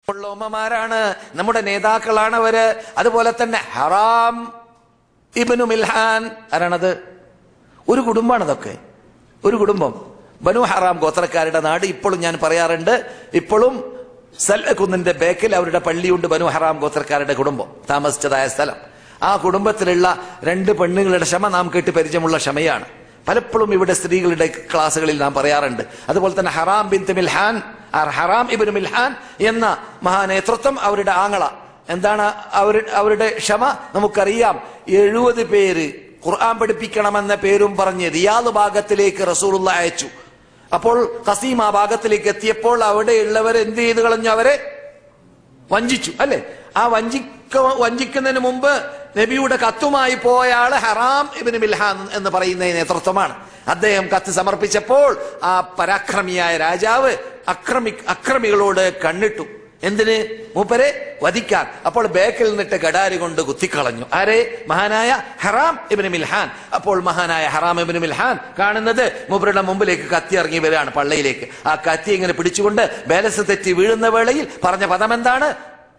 ഉള്ള ഉമ്മമാരാണ് നമ്മുടെ നേതാക്കളാണ് അവര് അതുപോലെ തന്നെ ഹറാം ഇബനു മിൽഹാൻ ആരാണത് ഒരു കുടുംബമാണ് അതൊക്കെ ഒരു കുടുംബം ബനു ഹറാം ഗോത്രക്കാരുടെ നാട് ഇപ്പോഴും ഞാൻ പറയാറുണ്ട് ഇപ്പോഴും സൽക്കുന്നിന്റെ ബേക്കിൽ അവരുടെ പള്ളിയുണ്ട് ബനു ഹറാം ഗോത്രക്കാരുടെ കുടുംബം താമസിച്ചതായ സ്ഥലം ആ കുടുംബത്തിലുള്ള രണ്ട് പെണ്ണുങ്ങളുടെ ക്ഷമ നാം കേട്ട് പരിചയമുള്ള ക്ഷമയാണ് പലപ്പോഴും ഇവിടെ സ്ത്രീകളുടെ ക്ലാസ്സുകളിൽ നാം പറയാറുണ്ട് അതുപോലെ തന്നെ ഹറാം ബിൻ മിൽഹാൻ ആ ഹറാം ഇബിന് മിൽഹാൻ എന്ന മഹാനേതൃത്വം അവരുടെ ആങ്ങള എന്താണ് അവർ അവരുടെ ക്ഷമ നമുക്കറിയാം എഴുപത് പേര് ഖുർആൻ പഠിപ്പിക്കണമെന്ന പേരും പറഞ്ഞ് റിയാദ് ഭാഗത്തിലേക്ക് റസൂലുള്ള അയച്ചു അപ്പോൾ ഖസീം ആ ഭാഗത്തിലേക്ക് എത്തിയപ്പോൾ അവിടെയുള്ളവർ എന്ത് ചെയ്തു കളഞ്ഞു അവരെ വഞ്ചിച്ചു അല്ലെ ആ വഞ്ചിക്ക വഞ്ചിക്കുന്നതിന് മുമ്പ് നബിയുടെ കത്തുമായി പോയ ആള് ഹറാം ഇബിന് മിൽഹാൻ എന്ന് പറയുന്ന നേതൃത്വമാണ് അദ്ദേഹം കത്ത് സമർപ്പിച്ചപ്പോൾ ആ പരാക്രമിയായ രാജാവ് അക്രമി അക്രമികളോട് കണ്ണിട്ടു എന്തിന് മൂപ്പരെ വധിക്കാൻ അപ്പോൾ ബേക്കിൽ നിന്നിട്ട് ഗഡാരി കൊണ്ട് കുത്തിക്കളഞ്ഞു ആരെ മഹാനായ ഹറാം ഇബിന് മിൽഹാൻ അപ്പോൾ മഹാനായ ഹറാം ഇബിന് മിൽഹാൻ കാണുന്നത് മൂപ്പരുടെ മുമ്പിലേക്ക് കത്തി ഇറങ്ങി വരികയാണ് പള്ളയിലേക്ക് ആ കത്തി ഇങ്ങനെ പിടിച്ചുകൊണ്ട് ബാലൻസ് തെറ്റി വീഴുന്ന വേളയിൽ പറഞ്ഞ പദം എന്താണ്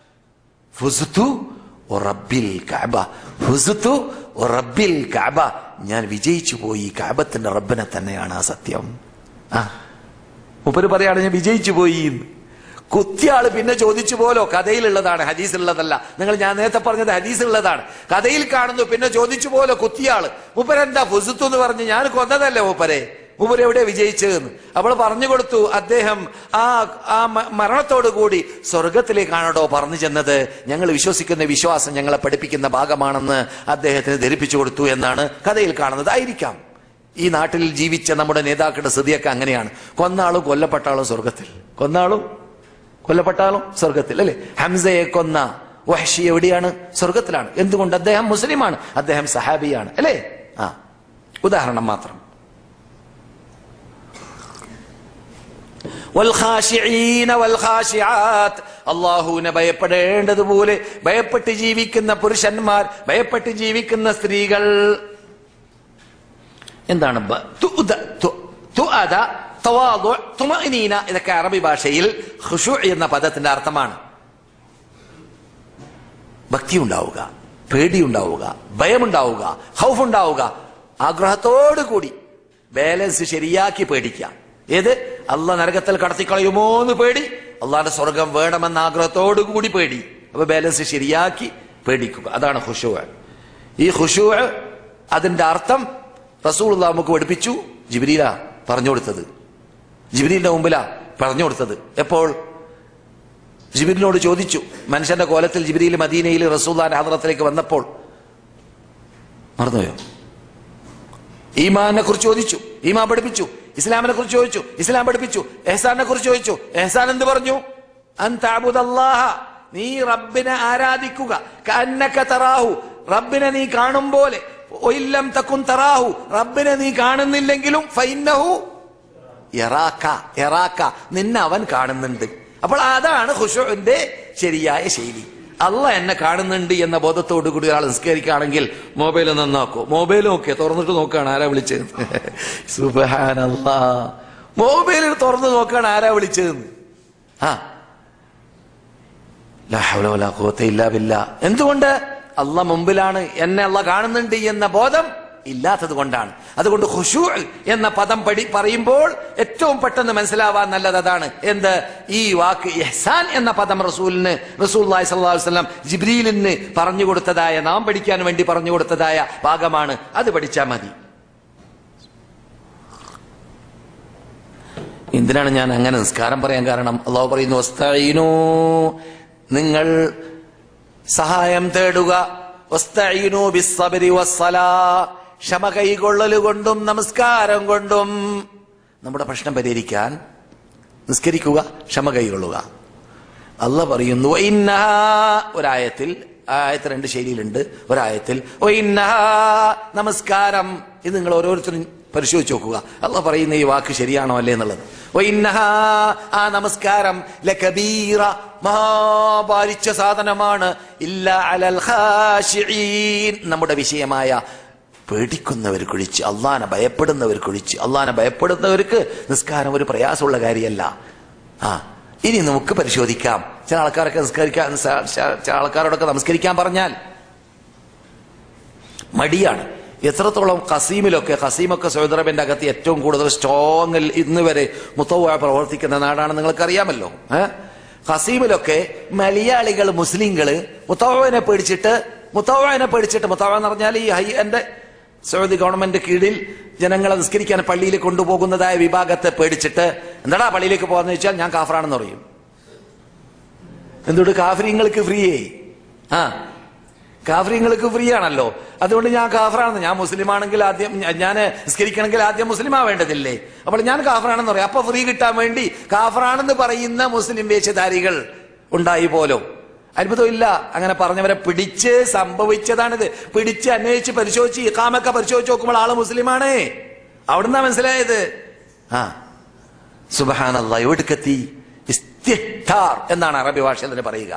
ഫുസുത്തു റബ്ബിൽ കഅബ ഫുസുത്തു റബ്ബിൽ കഅബ ഞാൻ വിജയിച്ചു പോയി കഅബത്തിന്റെ റബ്ബിനെ തന്നെയാണ് ആ സത്യം ആ മുപ്പര് പറയാണ് ഞാൻ വിജയിച്ചു പോയി എന്ന്. കുത്തിയാള് പിന്നെ ചോദിച്ചു പോലോ കഥയിലുള്ളതാണ് ഹദീസിലുള്ളതല്ല നിങ്ങൾ ഞാൻ നേരത്തെ പറഞ്ഞത് ഹദീസിലുള്ളതാണ് കഥയിൽ കാണുന്നു പിന്നെ ചോദിച്ചു പോലോ കുത്തിയാള് മുപ്പരെന്താ ഫുസുത്തു എന്ന് പറഞ്ഞ് ഞാൻ കൊന്നതല്ലേ മൂപ്പരെ മൂപ്പര് എവിടെ വിജയിച്ചതെന്ന് അവൾ പറഞ്ഞു കൊടുത്തു അദ്ദേഹം ആ ആ മ- മരണത്തോടു കൂടി സ്വർഗത്തിലേക്കാണോ പറഞ്ഞു ചെന്നത് ഞങ്ങൾ വിശ്വസിക്കുന്ന വിശ്വാസം ഞങ്ങളെ പഠിപ്പിക്കുന്ന ഭാഗമാണെന്ന് അദ്ദേഹത്തിന് ധരിപ്പിച്ചു കൊടുത്തു എന്നാണ് കഥയിൽ കാണുന്നത് ആയിരിക്കാം ഈ നാട്ടിൽ ജീവിച്ച നമ്മുടെ നേതാക്കളുടെ സ്ഥിതിയൊക്കെ അങ്ങനെയാണ് കൊന്നാളും കൊല്ലപ്പെട്ടാളും സ്വർഗത്തിൽ കൊന്നാളും കൊല്ലപ്പെട്ടാലും സ്വർഗത്തിൽ അല്ലെ ഹംസയെ കൊന്ന വഹഷി എവിടെയാണ് സ്വർഗത്തിലാണ് എന്തുകൊണ്ട് അദ്ദേഹം മുസ്ലിമാണ് അദ്ദേഹം സഹാബിയാണ് അല്ലേ ആ ഉദാഹരണം മാത്രം വൽഖാശിഈന വൽഖാശിആത്ത് അള്ളാഹുവിനെ ഭയപ്പെടേണ്ടതുപോലെ ഭയപ്പെട്ട് ജീവിക്കുന്ന പുരുഷന്മാർ ഭയപ്പെട്ട് ജീവിക്കുന്ന സ്ത്രീകൾ എന്താണ് ബ- തുഅദ- തു- തുഅദ, തവാദുഅ്, തുമഅനീന ഇതൊക്കെ അറബി ഭാഷയിൽ ഖുശൂ എന്ന പദത്തിന്റെ അർത്ഥമാണ് ഭക്തി ഉണ്ടാവുക പേടിയുണ്ടാവുക ഭയമുണ്ടാവുക ഹൗഫ് ഉണ്ടാവുക ആഗ്രഹത്തോടു കൂടി ബാലൻസ് ശരിയാക്കി പേടിക്കാം ഏത് അല്ല നരകത്തിൽ കടത്തിക്കളയുമോ എന്ന് പേടി അള്ളാന്റെ സ്വർഗം വേണമെന്ന ആഗ്രഹത്തോടു കൂടി പേടി അപ്പൊ ബാലൻസ് ശരിയാക്കി പേടിക്കുക അതാണ് ഖുശൂ ഈ ഖുശൂ അതിന്റെ അർത്ഥം റസൂൾ നമുക്ക് പഠിപ്പിച്ചു ജിബിരില പറഞ്ഞു കൊടുത്തത് ജിബിരിന്റെ മുമ്പിലാ പറഞ്ഞു കൊടുത്തത് എപ്പോൾ ജിബിരിനോട് ചോദിച്ചു മനുഷ്യന്റെ കോലത്തിൽ ജിബിരിയിൽ മദീനയിൽ റസൂല്ലാന്റെ ഹദ്രത്തിലേക്ക് വന്നപ്പോൾ മറന്നുപോയോ ഈമാനെ കുറിച്ച് ചോദിച്ചു ഈമാൻ പഠിപ്പിച്ചു ഇസ്ലാമിനെ കുറിച്ച് ചോദിച്ചു ഇസ്ലാം പഠിപ്പിച്ചു എഹ്സാനെ കുറിച്ച് ചോദിച്ചു എഹ്സാൻ എന്ത് പറഞ്ഞു അൻ തഅബുദല്ലാഹ നീ റബ്ബിനെ ആരാധിക്കുക കന്നക തറാഹു റബ്ബിനെ നീ കാണും പോലെ ഒയില്ലം തക്കുൻ തറാഹു റബ്ബിനെ നീ കാണുന്നില്ലെങ്കിലും ഫൈന്നഹു എറാക്ക എറാക്ക നിന്നെ അവൻ കാണുന്നുണ്ട് അപ്പോൾ അതാണ് ഖുഷുവിന്റെ ശരിയായ ശൈലി അല്ല എന്നെ കാണുന്നുണ്ട് എന്ന ബോധത്തോടു കൂടി ഒരാൾ നിസ്കരിക്കുകയാണെങ്കിൽ മൊബൈൽ നന്നാക്കോ മൊബൈൽ നോക്കിയ തുറന്നിട്ട് നോക്കുകയാണ് ആരാ വിളിച്ചത് സുബഹാനല്ലാ മൊബൈലിൽ തുറന്ന് നോക്കുകയാണ് ആരാ വിളിച്ചതെന്ന് ആ ലാ ഹൗല വലാ ഖുവത ഇല്ലാ ബില്ലാ. എന്തുകൊണ്ട് അല്ല മുമ്പിലാണ് എന്നെ അല്ല കാണുന്നുണ്ട് എന്ന ബോധം ഇല്ലാത്തത് കൊണ്ടാണ് അതുകൊണ്ട് ഖുശൂ എന്ന പദം പടി പറയുമ്പോൾ ഏറ്റവും പെട്ടെന്ന് മനസ്സിലാവാൻ നല്ലത് അതാണ് എന്ത് ഈ വാക്ക് ഇഹ്സാൻ എന്ന പദം റസൂലിന് റസൂൽ വസ്ലം ജിബ്രീലിന് പറഞ്ഞു കൊടുത്തതായ നാം പഠിക്കാൻ വേണ്ടി പറഞ്ഞു കൊടുത്തതായ ഭാഗമാണ് അത് പഠിച്ചാൽ മതി എന്തിനാണ് ഞാൻ അങ്ങനെ നിസ്കാരം പറയാൻ കാരണം അള്ളാഹു പറയുന്നു "വസ്തഈനൂ", നിങ്ങൾ സഹായം തേടുക "വസ്തഈനൂ ബിസ്സബ്രി വസ്സലാ", ക്ഷമ കൈകൊള്ളൽ കൊണ്ടും നമസ്കാരം കൊണ്ടും നമ്മുടെ പ്രശ്നം പരിഹരിക്കാൻ നിസ്കരിക്കുക ക്ഷമ കൈകൊള്ളുക അല്ല പറയുന്നു "വഇന്നഹാ", ഒരായത്തിൽ ആ ആയത്ത് രണ്ട് ശൈലിയിലുണ്ട് ഒരായത്തിൽ "വഇന്നഹാ", നമസ്കാരം ഇത് നിങ്ങൾ ഓരോരുത്തരും പരിശോധിച്ച് നോക്കുക അല്ല പറയുന്ന ഈ വാക്ക് ശരിയാണോ അല്ലേ എന്നുള്ളത് "വഇന്നഹാ", ആ നമസ്കാരം ലകബീറ മഹാഭാരിച്ച സാധനമാണ് ഇല്ല അലൽ ഖാശിഈൻ നമ്മുടെ വിഷയമായ പേടിക്കുന്നവർക്കൊഴിച്ച് അള്ളാനെ ഭയപ്പെടുന്നവർക്കൊഴിച്ച് അള്ളാനെ ഭയപ്പെടുന്നവർക്ക് നിസ്കാരം ഒരു പ്രയാസമുള്ള കാര്യമല്ല ആ ഇനി നമുക്ക് പരിശോധിക്കാം ചില ആൾക്കാരൊക്കെ നമസ്കരിക്കാൻ സ- സ- ചില ആൾക്കാരോടൊക്കെ നമസ്കരിക്കാൻ പറഞ്ഞാൽ മടിയാണ് എത്രത്തോളം കസീമിലൊക്കെ കസീമൊക്കെ സൗദി അറേബ്യന്റെ അകത്ത് ഏറ്റവും കൂടുതൽ സ്ട്രോങ്ങിൽ ഇന്ന് വരെ മുത്തവ പ്രവർത്തിക്കുന്ന നാടാണ് നിങ്ങൾക്കറിയാമല്ലോ ഏഹ് കസീമിലൊക്കെ മലയാളികൾ മുസ്ലിങ്ങള് മുത്തവനെ പേടിച്ചിട്ട് മുത്തവനെ പേടിച്ചിട്ട് മുത്തവ എന്ന് പറഞ്ഞാൽ ഈ ഹൈ എന്റെ സൗദി ഗവൺമെന്റ് കീഴിൽ ജനങ്ങളെ നിസ്കരിക്കാൻ പള്ളിയിൽ കൊണ്ടുപോകുന്നതായ വിഭാഗത്തെ പേടിച്ചിട്ട് എന്താടാ പള്ളിയിലേക്ക് പോകാന്ന് വെച്ചാൽ ഞാൻ കാഫറാണെന്ന് പറയും എന്തുകൊണ്ട് കാഫര്യങ്ങൾക്ക് ഫ്രീയേ ആ കാഫര്യങ്ങൾക്ക് ഫ്രീ ആണല്ലോ അതുകൊണ്ട് ഞാൻ കാഫറാണെന്ന് ഞാൻ മുസ്ലിം ആണെങ്കിൽ ആദ്യം ഞാൻ നിസ്കരിക്കണമെങ്കിൽ ആദ്യം മുസ്ലിം ആവേണ്ടതില്ലേ അപ്പോൾ ഞാൻ കാഫറാണെന്ന് പറയും അപ്പൊ ഫ്രീ കിട്ടാൻ വേണ്ടി കാഫറാണെന്ന് പറയുന്ന മുസ്ലിം വേഷധാരികൾ ഉണ്ടായി പോലോ അത്ഭുതമില്ല അങ്ങനെ പറഞ്ഞവരെ പിടിച്ച് സംഭവിച്ചതാണിത് പിടിച്ച് അന്വേഷിച്ച് പരിശോധിച്ച് ഇക്കാമൊക്കെ പരിശോധിച്ച് നോക്കുമ്പോൾ ആള് മുസ്ലിമാണേ അവിടുന്നാ മനസ്സിലായത് ആ സുബഹാനല്ല എവിടുക്കെത്തി ഇസ്തിഹ്താർ എന്നാണ് അറബി ഭാഷയിൽ അതിന് പറയുക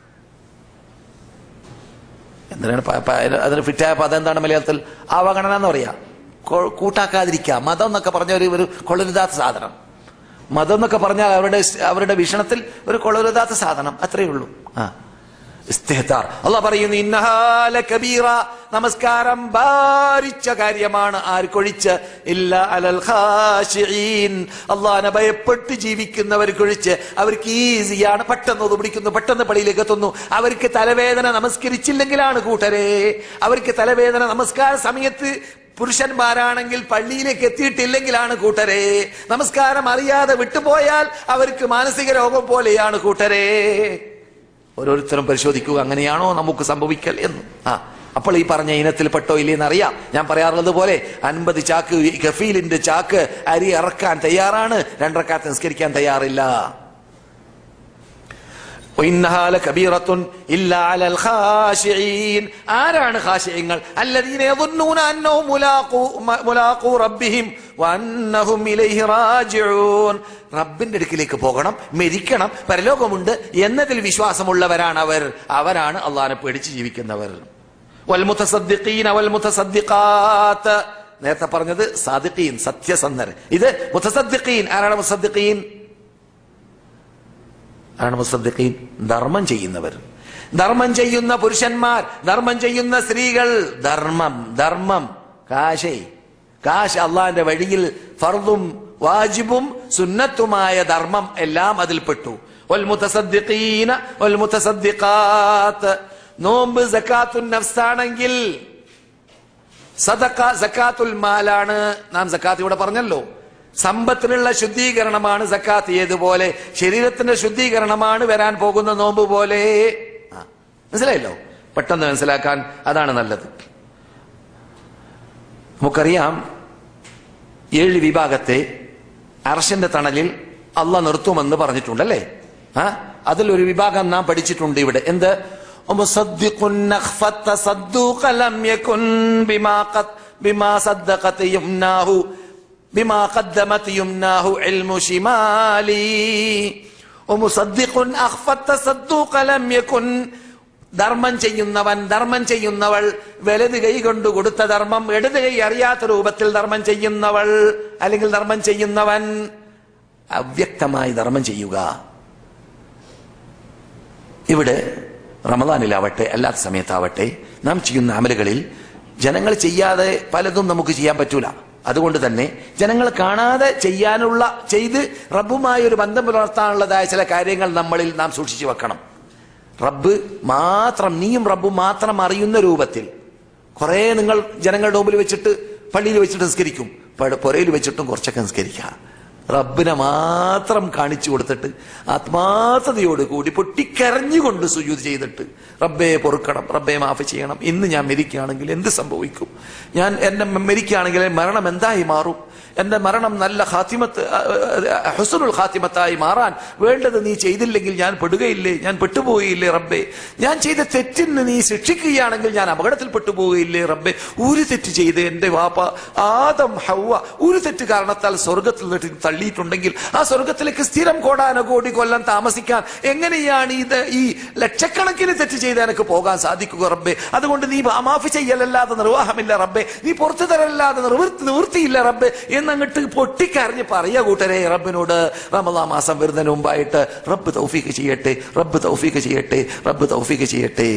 എന്തിനാണ് പ- പ- അതിന് അതിന് ഫിറ്റായ പദം എന്താണ് മലയാളത്തിൽ അവഗണന എന്ന് പറയാ കൊ- കൂട്ടാക്കാതിരിക്കുക മതം എന്നൊക്കെ പറഞ്ഞ ഒരു ഒരു കൊള്ളരുതാത്ത സാധനം മതം എന്നൊക്കെ പറഞ്ഞാൽ അവരുടെ സ്- അവരുടെ വീക്ഷണത്തിൽ ഒരു കൊള്ളരുതാത്ത സാധനം അത്രയേ ഉള്ളൂ ആ ഇസ്തിഹ്താർ അള്ളാഹ് പറയുന്നു ഇന്നഹാല കബീറ നമസ്കാരം ഭാരിച്ച കാര്യമാണ് ആർക്കൊഴിച്ച് ഇല്ല അലൽ ഖാശിഈൻ അള്ളാഹിനെ ഭയപ്പെട്ട് ജീവിക്കുന്നവർക്കൊഴിച്ച് അവർക്ക് ഈസിയാണ് പെട്ടെന്ന് അത് പിടിക്കുന്നു പെട്ടെന്ന് പള്ളിയിലേക്ക് എത്തുന്നു അവർക്ക് തലവേദന നമസ്കരിച്ചില്ലെങ്കിലാണ് കൂട്ടരെ അവർക്ക് തലവേദന നമസ്കാര സമയത്ത് പുരുഷന്മാരാണെങ്കിൽ പള്ളിയിലേക്ക് എത്തിയിട്ടില്ലെങ്കിലാണ് കൂട്ടരെ നമസ്കാരം അറിയാതെ വിട്ടുപോയാൽ അവർക്ക് മാനസിക രോഗം പോലെയാണ് കൂട്ടരെ ഓരോരുത്തരും പരിശോധിക്കുക അങ്ങനെയാണോ നമുക്ക് സംഭവിക്കൽ എന്ന് ആ അപ്പോൾ ഈ പറഞ്ഞ ഇനത്തിൽ പെട്ടോ ഇല്ലേന്ന് അറിയാം ഞാൻ പറയാറുള്ളത് പോലെ അൻപത് ചാക്ക് ഈ ഗഫീലിന്റെ ചാക്ക് അരി ഇറക്കാൻ തയ്യാറാണ് രണ്ടരക്കാത്ത് നിസ്കരിക്കാൻ തയ്യാറില്ല وإنها لكبيرة إلا على الخاشعين ആരാണ് ഖാശിയങ്ങൾ الذين يظنون أنهم ملاقو ملاقو ربهم وأنهم إليه راجعون റബ്ബിന്റെ അടുക്കിലേക്ക് പോകണം മരിക്കണം പരലോകമുണ്ട് എന്നതിൽ വിശ്വാസമുള്ളവരാണ് അവർ അവരാണ് അള്ളാഹിനെ പേടിച്ച് ജീവിക്കുന്നവർ വൽമുത്തസദ്ദിഖീന വൽമുത്തസദ്ദിഖാത്ത് നേരത്തെ പറഞ്ഞത് സാദിഖീൻ സത്യസന്ധർ ഇത് മുത്തസദ്ദിഖീൻ ആരാണ് മുത്തസദ്ദിഖീൻ ആരാണ് മുസദ്ദിഖീൻ ധർമ്മം ചെയ്യുന്നവർ ധർമ്മം ചെയ്യുന്ന പുരുഷന്മാർ ധർമ്മം ചെയ്യുന്ന സ്ത്രീകൾ ധർമ്മം ധർമ്മം കാശേ കാശ് അള്ളാന്റെ വഴിയിൽ ഫർദും വാജിബും സുന്നത്തുമായ ധർമ്മം എല്ലാം അതിൽപ്പെട്ടു വൽമുത്തസദ്ദിഖീന വൽമുത്തസദ്ദിഖാത്ത് നോമ്പ് സക്കാത്തുൻ നഫ്സാണെങ്കിൽ സദക്ക സക്കാത്തുൽ മാലാണ് നാം സക്കാത്ത് ഇവിടെ പറഞ്ഞല്ലോ സമ്പത്തിനുള്ള ശുദ്ധീകരണമാണ് സക്കാത്ത് ഏതുപോലെ ശരീരത്തിന്റെ ശുദ്ധീകരണമാണ് വരാൻ പോകുന്ന നോമ്പ് പോലെ ആ, മനസ്സിലായല്ലോ പെട്ടെന്ന് മനസ്സിലാക്കാൻ അതാണ് നല്ലത് നമുക്കറിയാം ഏഴ് വിഭാഗത്തെ അർഷന്റെ തണലിൽ അല്ല നിർത്തുമെന്ന് പറഞ്ഞിട്ടുണ്ടല്ലേ ആ അതിൽ ഒരു വിഭാഗം നാം പഠിച്ചിട്ടുണ്ട് ഇവിടെ എന്ത് ومصدق نخفت صدوق لم يكن بما قد بما صدقت يمناه بما قدمت يمناه علم شمالي ومصدق أخفت صدوق لم يكن ധർമ്മം ചെയ്യുന്നവൻ ധർമ്മം ചെയ്യുന്നവൾ വലത് കൈ കൊണ്ട് കൊടുത്ത ധർമ്മം ഇടത് കൈ അറിയാത്ത രൂപത്തിൽ ധർമ്മം ചെയ്യുന്നവൾ അല്ലെങ്കിൽ ധർമ്മം ചെയ്യുന്നവൻ അവ്യക്തമായി ധർമ്മം ചെയ്യുക ഇവിടെ റമദാനിലാവട്ടെ അല്ലാത്ത സമയത്താവട്ടെ നാം ചെയ്യുന്ന അമലുകളിൽ ജനങ്ങൾ ചെയ്യാതെ പലതും നമുക്ക് ചെയ്യാൻ പറ്റൂല അതുകൊണ്ട് തന്നെ ജനങ്ങൾ കാണാതെ ചെയ്യാനുള്ള ചെയ്ത് റബ്ബുമായി ഒരു ബന്ധം പുലർത്താനുള്ളതായ ചില കാര്യങ്ങൾ നമ്മളിൽ നാം സൂക്ഷിച്ചു വെക്കണം റബ്ബ് മാത്രം നീയും റബ്ബും മാത്രം അറിയുന്ന രൂപത്തിൽ കുറെ നിങ്ങൾ ജനങ്ങളുടെ മുമ്പിൽ വെച്ചിട്ട് പള്ളിയിൽ വെച്ചിട്ട് നിസ്കരിക്കും പ- പുരയിൽ വെച്ചിട്ടും കുറച്ചൊക്കെ നിസ്കരിക്കുക റബ്ബിനെ മാത്രം കാണിച്ചു കൊടുത്തിട്ട് ആത്മാർത്ഥതയോട് കൂടി പൊട്ടിക്കരഞ്ഞുകൊണ്ട് സുജൂത് ചെയ്തിട്ട് റബ്ബെ പൊറുക്കണം റബ്ബെ മാഫ് ചെയ്യണം ഇന്ന് ഞാൻ മരിക്കുകയാണെങ്കിൽ എന്ത് സംഭവിക്കും ഞാൻ എന്നെ മരിക്കുകയാണെങ്കിൽ മരണം എന്തായി മാറും എന്റെ മരണം നല്ല ഖാത്തിമത്ത് ഹുസനുൽ ഖാത്തിമത്തായി മാറാൻ വേണ്ടത് നീ ചെയ്തില്ലെങ്കിൽ ഞാൻ പെടുകയില്ലേ ഞാൻ പെട്ടുപോയില്ലേ റബ്ബെ ഞാൻ ചെയ്ത തെറ്റിന് നീ ശിക്ഷിക്കുകയാണെങ്കിൽ ഞാൻ അപകടത്തിൽ പെട്ടുപോവുകയില്ലേ റബ്ബെ ഒരു തെറ്റ് ചെയ്ത് എന്റെ വാപ്പ ആദം ഹൗവ ഒരു തെറ്റ് കാരണത്താൽ സ്വർഗത്തിൽ നിന്ന് തള്ളി തള്ളിയിട്ടുണ്ടെങ്കിൽ ആ സ്വർഗത്തിലേക്ക് സ്ഥിരം കോടാനോ കോടി കൊല്ലം താമസിക്കാൻ എങ്ങനെയാണ് ഇത് ഈ ലക്ഷക്കണക്കിന് തെറ്റ് ചെയ്ത് എനിക്ക് പോകാൻ സാധിക്കുക റബ്ബെ അതുകൊണ്ട് നീ മാഫി ചെയ്യലല്ലാതെ നിർവാഹമില്ല റബ്ബെ നീ പുറത്തു തരല്ലാതെ നിവൃത്തി നിവൃത്തിയില്ല റബ്ബെ എന്നങ്ങട്ട് പൊട്ടിക്കറിഞ്ഞ് പറയുക കൂട്ടരെ റബ്ബിനോട് റമദാ മാസം വരുന്നതിന് മുമ്പായിട്ട് റബ്ബ് തൗഫീക്ക് ചെയ്യട്ടെ റബ്ബ് തൗഫീക്ക് ചെയ്യട്ടെ റബ്ബ് തൗഫീക്ക് ചെയ്യട്ടെ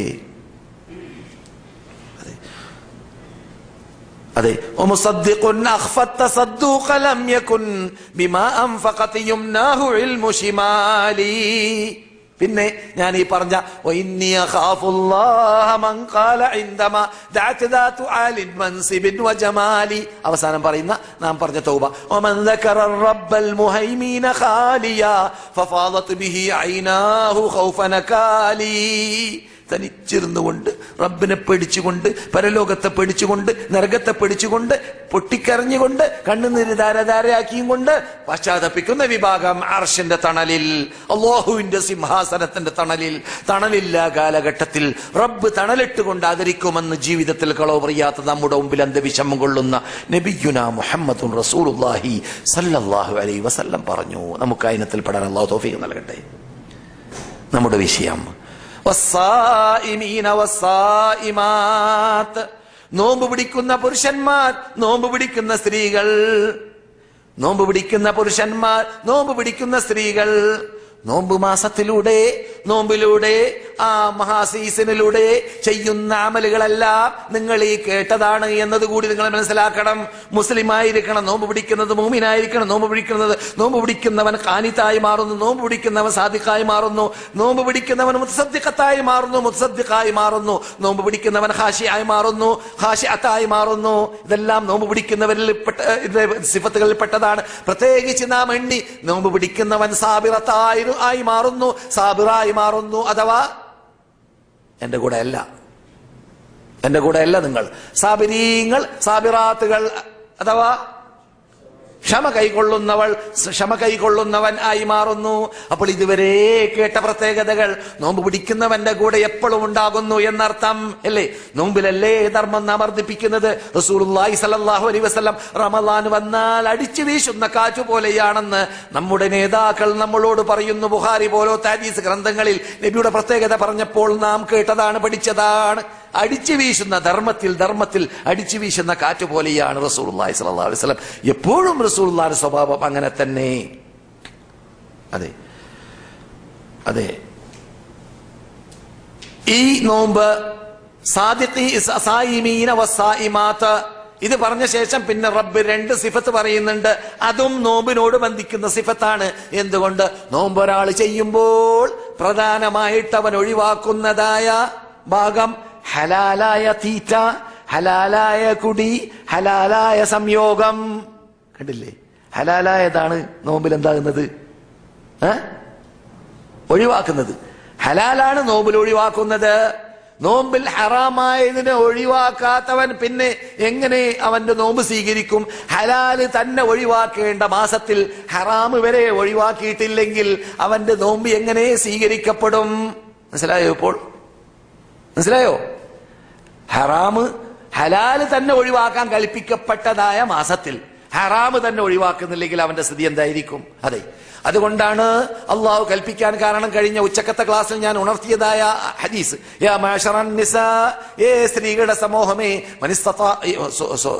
അതെ ومصدق أخفى التصدق لم يكن بما أنفقت يمناه علم شمالي പിന്നെ ഞാൻ ഈ പറഞ്ഞ وإني أخاف الله من قال عندما دعت ذات عال منصب وجمال അവസാനം പറയുന്ന നാം പറഞ്ഞ തൗബ ومن ذكر الرب المهيمين خاليا ففاضت به عيناه خوف نكالي തനിച്ചിരുന്നുകൊണ്ട് റബ്ബിനെ പേടിച്ചുകൊണ്ട് പരലോകത്തെ പേടിച്ചുകൊണ്ട് നരകത്തെ പേടിച്ചുകൊണ്ട് പൊട്ടിക്കരഞ്ഞുകൊണ്ട് കണ്ണുനീര് ധാരധാരയാക്കിയും കൊണ്ട് പശ്ചാത്തപിക്കുന്ന വിഭാഗം അർഷിന്റെ തണലിൽ അള്ളാഹുവിന്റെ സിംഹാസനത്തിന്റെ തണലിൽ തണലില്ല കാലഘട്ടത്തിൽ റബ്ബ് തണലിട്ടുകൊണ്ട് ആദരിക്കുമെന്ന് ജീവിതത്തിൽ കളവ് പറയാത്ത നമ്മുടെ മുമ്പിൽ അന്തവിഷമം കൊള്ളുന്ന നബിയുന മുഹമ്മദുൻ റസൂലുല്ലാഹി സല്ലല്ലാഹു അലൈഹി വസല്ലം പറഞ്ഞു നമുക്ക് അതിനത്തിൽ പെടാൻ അള്ളാഹു തോഫീക്ക് നൽകട്ടെ നമ്മുടെ വിഷയം വസ്സായിമീന വസ്സായിമാത്ത് നോമ്പ് പിടിക്കുന്ന പുരുഷന്മാർ നോമ്പ് പിടിക്കുന്ന സ്ത്രീകൾ നോമ്പ് പിടിക്കുന്ന പുരുഷന്മാർ നോമ്പ് പിടിക്കുന്ന സ്ത്രീകൾ നോമ്പ് മാസത്തിലൂടെ നോമ്പിലൂടെ ആ മഹാസീസണിലൂടെ ചെയ്യുന്ന അമലുകളെല്ലാം നിങ്ങൾ ഈ കേട്ടതാണ് എന്നതുകൂടി നിങ്ങൾ മനസ്സിലാക്കണം മുസ്ലിം ആയിരിക്കണം നോമ്പ് പിടിക്കുന്നത് മൂമിനായിരിക്കണം നോമ്പ് പിടിക്കുന്നത് നോമ്പ് പിടിക്കുന്നവൻ കാനിത്തായി മാറുന്നു നോമ്പ് പിടിക്കുന്നവൻ സാദിഖായി മാറുന്നു നോമ്പ് പിടിക്കുന്നവൻ മുത്സദ്ദിഖത്തായി മാറുന്നു മുത്സദ്ദിഖായി മാറുന്നു നോമ്പ് പിടിക്കുന്നവൻ ഹാഷിയായി മാറുന്നു ഹാഷിഅത്തായി മാറുന്നു ഇതെല്ലാം നോമ്പ് പിടിക്കുന്നവരിൽ പെട്ട ഇത് സിഫത്തുകളിൽ പെട്ടതാണ് പ്രത്യേകിച്ച് നാം എണ്ണി നോമ്പ് പിടിക്കുന്നവൻ സാബിറത്തായി ആയി മാറുന്നു സാബിറായി മാറുന്നു അഥവാ എന്റെ കൂടെ അല്ല എന്റെ കൂടെ അല്ല നിങ്ങൾ സാബിരീങ്ങൾ സാബിറാത്തുകൾ അഥവാ ക്ഷമ കൈകൊള്ളുന്നവൾ ക്ഷമ കൈകൊള്ളുന്നവൻ ആയി മാറുന്നു അപ്പോൾ ഇതുവരെ കേട്ട പ്രത്യേകതകൾ നോമ്പ് പിടിക്കുന്നവന്റെ കൂടെ എപ്പോഴും ഉണ്ടാകുന്നു എന്നർത്ഥം അല്ലേ നോമ്പിലല്ലേ ധർമ്മം നാം വർദ്ധിപ്പിക്കുന്നത് റസൂലുള്ളാഹി സ്വല്ലല്ലാഹു അലൈഹി വസല്ലം റമദാൻ വന്നാൽ അടിച്ചു വീശുന്ന കാറ്റു പോലെയാണെന്ന് നമ്മുടെ നേതാക്കൾ നമ്മളോട് പറയുന്നു ബുഹാരി പോലത്തെ ഹദീസ് ഗ്രന്ഥങ്ങളിൽ നബിയുടെ പ്രത്യേകത പറഞ്ഞപ്പോൾ നാം കേട്ടതാണ് പഠിച്ചതാണ് അടിച്ചു വീശുന്ന ധർമ്മത്തിൽ ധർമ്മത്തിൽ അടിച്ചു വീശുന്ന കാറ്റ് പോലെയാണ് റസൂലുള്ളാഹി സ്വല്ലല്ലാഹു അലൈഹി വസല്ലം എപ്പോഴും റസൂലുള്ളാഹിന്റെ സ്വഭാവം അങ്ങനെ തന്നെ അതെ അതെ ഈ നോമ്പ് സാദിഖി സായിമീന വസായിമാത്ത് ഇത് പറഞ്ഞ ശേഷം പിന്നെ റബ്ബ് രണ്ട് സിഫത്ത് പറയുന്നുണ്ട് അതും നോമ്പിനോട് ബന്ധിക്കുന്ന സിഫത്താണ് എന്തുകൊണ്ട് നോമ്പ് ഒരാൾ ചെയ്യുമ്പോൾ പ്രധാനമായിട്ട് അവൻ ഒഴിവാക്കുന്നതായ ഭാഗം ഹലാലായ തീറ്റ ഹലാലായ കുടി ഹലാലായ സംയോഗം കണ്ടില്ലേ ഹലാലായതാണ് നോമ്പിൽ എന്താകുന്നത് ഏ ഒഴിവാക്കുന്നത് ഹലാലാണ് നോമ്പിൽ ഒഴിവാക്കുന്നത് നോമ്പിൽ ഹറാമായതിനെ ഒഴിവാക്കാത്തവൻ പിന്നെ എങ്ങനെ അവന്റെ നോമ്പ് സ്വീകരിക്കും ഹലാല് തന്നെ ഒഴിവാക്കേണ്ട മാസത്തിൽ ഹറാമ് വരെ ഒഴിവാക്കിയിട്ടില്ലെങ്കിൽ അവന്റെ നോമ്പ് എങ്ങനെ സ്വീകരിക്കപ്പെടും മനസ്സിലായോ ഇപ്പോൾ മനസ്സിലായോ ഹറാമ് ഹലാല് തന്നെ ഒഴിവാക്കാൻ കൽപ്പിക്കപ്പെട്ടതായ മാസത്തിൽ ഹറാമ് തന്നെ ഒഴിവാക്കുന്നില്ലെങ്കിൽ അവന്റെ സ്ഥിതി എന്തായിരിക്കും അതെ അതുകൊണ്ടാണ് അള്ളാഹു കൽപ്പിക്കാൻ കാരണം കഴിഞ്ഞ ഉച്ചക്കത്തെ ക്ലാസ്സിൽ ഞാൻ ഉണർത്തിയതായ ഹദീസ് യാ മാഷറൻ നിസാ ഏ സ്ത്രീകളുടെ സമൂഹമേ മനിസ്തത്താ സോ- സോ-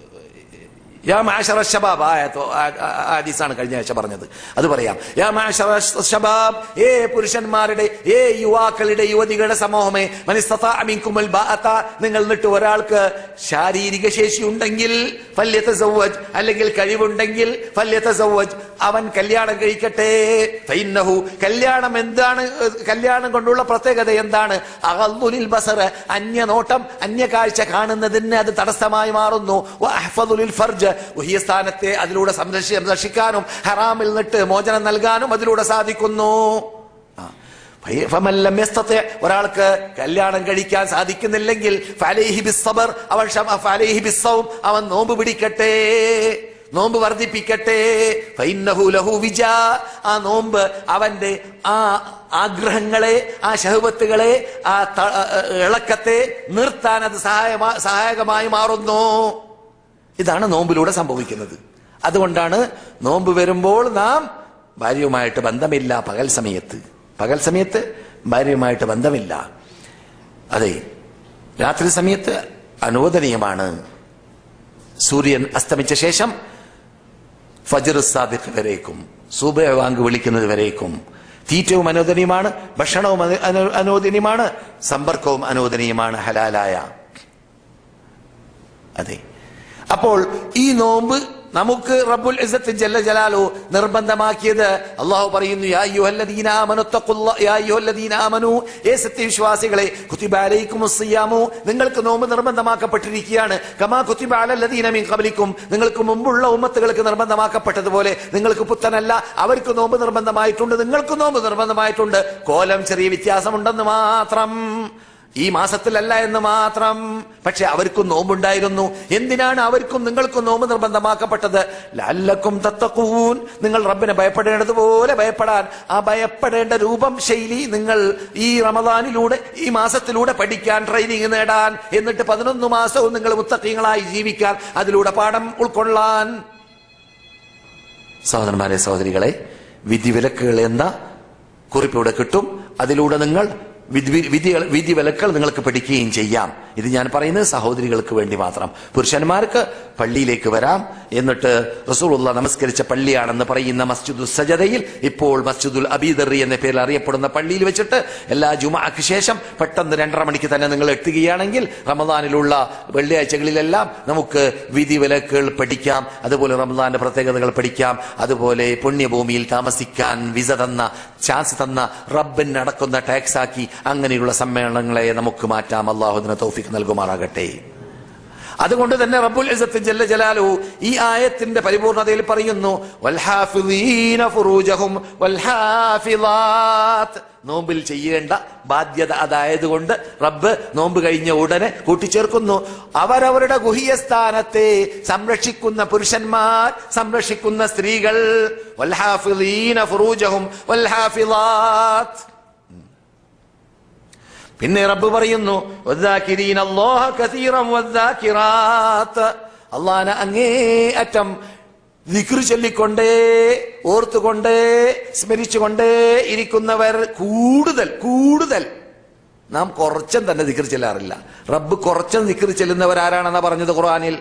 യാ മാഷറ ശബാബ് ആയത്തോ ഹദീസാണ് കഴിഞ്ഞ ആഴ്ച പറഞ്ഞത് അത് പറയാം യാ മാഷറ ശബാബ് ഏ പുരുഷന്മാരുടെ ഏ യുവാക്കളുടെ യുവതികളുടെ സമൂഹമേ മനിസ്തത്താ മിൻകുമുൽ ബാഅത്ത നിങ്ങൾ നിട്ട് ഒരാൾക്ക് ശാരീരിക ശേഷി ഉണ്ടെങ്കിൽ ഫല്യതസവ്വജ് അല്ലെങ്കിൽ കഴിവുണ്ടെങ്കിൽ ഫല്യതസവ്വജ് അവൻ കല്യാണം കഴിക്കട്ടെ ഫൈന്നഹു കല്യാണം എന്താണ് ഏഹ്, കല്യാണം കൊണ്ടുള്ള പ്രത്യേകത എന്താണ് അഗദ്ദുലിൽ ബസർ അന്യനോട്ടം അന്യകാഴ്ച കാണുന്നതിന് അത് തടസ്സമായി മാറുന്നു വഅഹ്ഫദുലിൽ ഫർജ് വഹിയ സ്ഥാനത്തെ അതിലൂടെ സംരക്ഷി സംരക്ഷിക്കാനും ഹറാമിൽ നിട്ട് മോചനം നൽകാനും അതിലൂടെ സാധിക്കുന്നു ആ. ഫയ- ഫമൻ ലം യസ്തതി' ഒരാൾക്ക് കല്യാണം കഴിക്കാൻ സാധിക്കുന്നില്ലെങ്കിൽ ഫലൈഹി ബിസ്സബർ അവൻ ക്ഷമ- ഫലൈഹി ബിസ്സൗം അവൻ നോമ്പ് പിടിക്കട്ടെ നോമ്പ് വർദ്ധിപ്പിക്കട്ടെ ഫൈന്നഹു ലഹു വിജാ ആ നോമ്പ് അവന്റെ ആ ആഗ്രഹങ്ങളെ ആ ശഹവത്തുകളെ ആ ത- ഇളക്കത്തെ നിർത്താൻ അത് സഹായമാ സഹായകമായി മാറുന്നു ഇതാണ് നോമ്പിലൂടെ സംഭവിക്കുന്നത് അതുകൊണ്ടാണ് നോമ്പ് വരുമ്പോൾ നാം ഭാര്യയുമായിട്ട് ബന്ധമില്ല പകൽ സമയത്ത് പകൽ സമയത്ത് ഭാര്യയുമായിട്ട് ബന്ധമില്ല അതെ രാത്രി സമയത്ത് അനുവദനീയമാണ് സൂര്യൻ അസ്തമിച്ച ശേഷം ഫജർ സാദിഖ് വരേക്കും സൂബ വാങ്ക് വിളിക്കുന്നത് വരേക്കും തീറ്റവും അനുവദനീയമാണ് ഭക്ഷണവും അനു- അനു- അനുവദനീയമാണ് സമ്പർക്കവും അനുവദനീയമാണ് ഹലാലായ അതെ അപ്പോൾ ഈ നോമ്പ് നമുക്ക് റബ്ബുൽ ഇസ്സത്ത് ജല്ല ജലാലു നിർബന്ധമാക്കിയത് അള്ളാഹു പറയുന്നു യാ അയ്യുഹല്ലദീന ആമനു തഖുല്ല യാ അയ്യുഹല്ലദീന ആമനു ഏ സത്യവിശ്വാസികളെ കുതിബ അലൈക്കുമുസ് സിയാമു നിങ്ങൾക്ക് നോമ്പ് നിർബന്ധമാക്കപ്പെട്ടിരിക്കുകയാണ് കമാ കുതിബ അലല്ലദീന മിൻ ഖബലിക്കും നിങ്ങൾക്ക് മുമ്പുള്ള ഉമ്മത്തുകൾക്ക് നിർബന്ധമാക്കപ്പെട്ടതുപോലെ നിങ്ങൾക്ക് പുത്തനല്ല അവർക്ക് നോമ്പ് നിർബന്ധമായിട്ടുണ്ട് നിങ്ങൾക്ക് നോമ്പ് നിർബന്ധമായിട്ടുണ്ട് കോലം ചെറിയ വ്യത്യാസമുണ്ടെന്ന് മാത്രം ഈ മാസത്തിലല്ല എന്ന് മാത്രം പക്ഷെ അവർക്കും നോമ്പുണ്ടായിരുന്നു എന്തിനാണ് അവർക്കും നിങ്ങൾക്കും നോമ്പ് നിർബന്ധമാക്കപ്പെട്ടത് ലല്ലക്കും തത്തക്കൂൻ നിങ്ങൾ റബ്ബിനെ ഭയപ്പെടേണ്ടതുപോലെ ഭയപ്പെടാൻ ആ ഭയപ്പെടേണ്ട രൂപം ശൈലി നിങ്ങൾ ഈ റമദാനിലൂടെ ഈ മാസത്തിലൂടെ പഠിക്കാൻ ട്രെയിനിങ് നേടാൻ എന്നിട്ട് പതിനൊന്ന് മാസവും നിങ്ങൾ മുത്തക്കീങ്ങളായി ജീവിക്കാൻ അതിലൂടെ പാഠം ഉൾക്കൊള്ളാൻ സഹോദരന്മാരെ സഹോദരികളെ വിധിവിലക്കുകൾ എന്ന കുറിപ്പിവിടെ കിട്ടും അതിലൂടെ നിങ്ങൾ വിധി വിധി വിധി വിലക്കൾ നിങ്ങൾക്ക് പഠിക്കുകയും ചെയ്യാം ഇത് ഞാൻ പറയുന്നത് സഹോദരികൾക്ക് വേണ്ടി മാത്രം പുരുഷന്മാർക്ക് പള്ളിയിലേക്ക് വരാം എന്നിട്ട് റസൂലുള്ള നമസ്കരിച്ച പള്ളിയാണെന്ന് പറയുന്ന മസ്ജിദുൽ സജദയിൽ ഇപ്പോൾ മസ്ജിദുൽ അബീദറി എന്ന പേരിൽ അറിയപ്പെടുന്ന പള്ളിയിൽ വെച്ചിട്ട് എല്ലാ ജുമാക്ക് ശേഷം പെട്ടെന്ന് രണ്ടര മണിക്ക് തന്നെ നിങ്ങൾ എത്തുകയാണെങ്കിൽ റമദാനിലുള്ള വെള്ളിയാഴ്ചകളിലെല്ലാം നമുക്ക് വിധി വിലക്കുകൾ പഠിക്കാം അതുപോലെ റമദാന്റെ പ്രത്യേകതകൾ പഠിക്കാം അതുപോലെ പുണ്യഭൂമിയിൽ താമസിക്കാൻ വിസ തന്ന ചാൻസ് തന്ന റബ്ബൻ നടക്കുന്ന ടാക്സ് ആക്കി അങ്ങനെയുള്ള സമ്മേളനങ്ങളെ നമുക്ക് മാറ്റാം അള്ളാഹുദിന തൗഫിക്ക് നൽകുമാറാകട്ടെ അതുകൊണ്ട് തന്നെ റബ്ബുൽ ഇസ്സത്ത് ജല്ല ജലാലു ഈ ആയത്തിന്റെ പരിപൂർണതയിൽ പറയുന്നു വൽഹാഫിളീന ഫുറൂജഹും വൽഹാഫിളാത്ത് നോമ്പിൽ ചെയ്യേണ്ട ബാധ്യത അതായതുകൊണ്ട് റബ്ബ് നോമ്പ് കഴിഞ്ഞ ഉടനെ കൂട്ടിച്ചേർക്കുന്നു അവരവരുടെ ഗുഹ്യ സ്ഥാനത്തെ സംരക്ഷിക്കുന്ന പുരുഷന്മാർ സംരക്ഷിക്കുന്ന സ്ത്രീകൾ വൽഹാഫിളീന ഫുറൂജഹും വൽഹാഫിളാത്ത് പിന്നെ റബ്ബ് പറയുന്നു വദ്ദാകിരീന അല്ലാഹ കസീറൻ വദ്ദാകിറാത്ത് അള്ളാഹനെ അങ്ങേ അറ്റം ദിക്റ് ചൊല്ലിക്കൊണ്ടേ ഓർത്തുകൊണ്ടേ സ്മരിച്ചുകൊണ്ടേ ഇരിക്കുന്നവർ കൂടുതൽ കൂടുതൽ നാം കുറച്ചും തന്നെ ദിക്ർ ചെല്ലാറില്ല റബ്ബ് കുറച്ചും ദിക്ർ ചെല്ലുന്നവരാരാണെന്നാ പറഞ്ഞത് ഖുർആനിൽ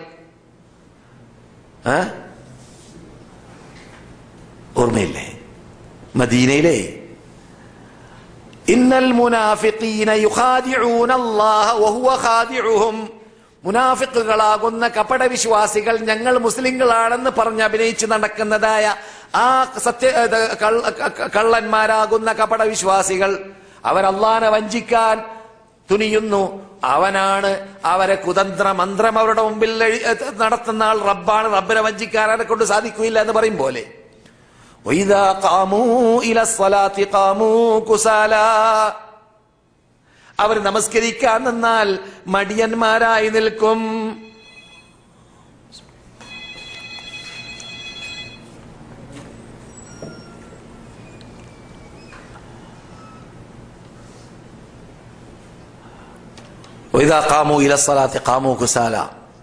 ഏ? ഓർമ്മയില്ലേ മദീനയിലെ ഇന്നൽ മുനാഫിഖീന യുഖാദിഊന അല്ലാഹ വഹുവ ഖാദിഉഹും മുനാഫിക്കുകളാകുന്ന കപട വിശ്വാസികൾ ഞങ്ങൾ മുസ്ലിങ്ങളാണെന്ന് പറഞ്ഞ് അഭിനയിച്ച് നടക്കുന്നതായ ആ സത്യ ഇത് കള്ള- ക- കള്ളന്മാരാകുന്ന കപട വിശ്വാസികൾ അവർ അള്ളാനെ വഞ്ചിക്കാൻ തുനിയുന്നു അവനാണ് അവരെ കുതന്ത്ര മന്ത്രം അവരുടെ മുമ്പിൽ എഴി- നടത്തുന്ന ആൾ റബ്ബാണ് റബ്ബിനെ വഞ്ചിക്കാൻ അവരെ കൊണ്ട് സാധിക്കുകയില്ല എന്ന് പറയും പോലെ وإذا قاموا إلى الصلاة قاموا كسالى അവർ നമസ്കരിക്കാൻ നിന്നാൽ മടിയന്മാരായി നിൽക്കും وإذا قاموا إلى الصلاة قاموا كسالى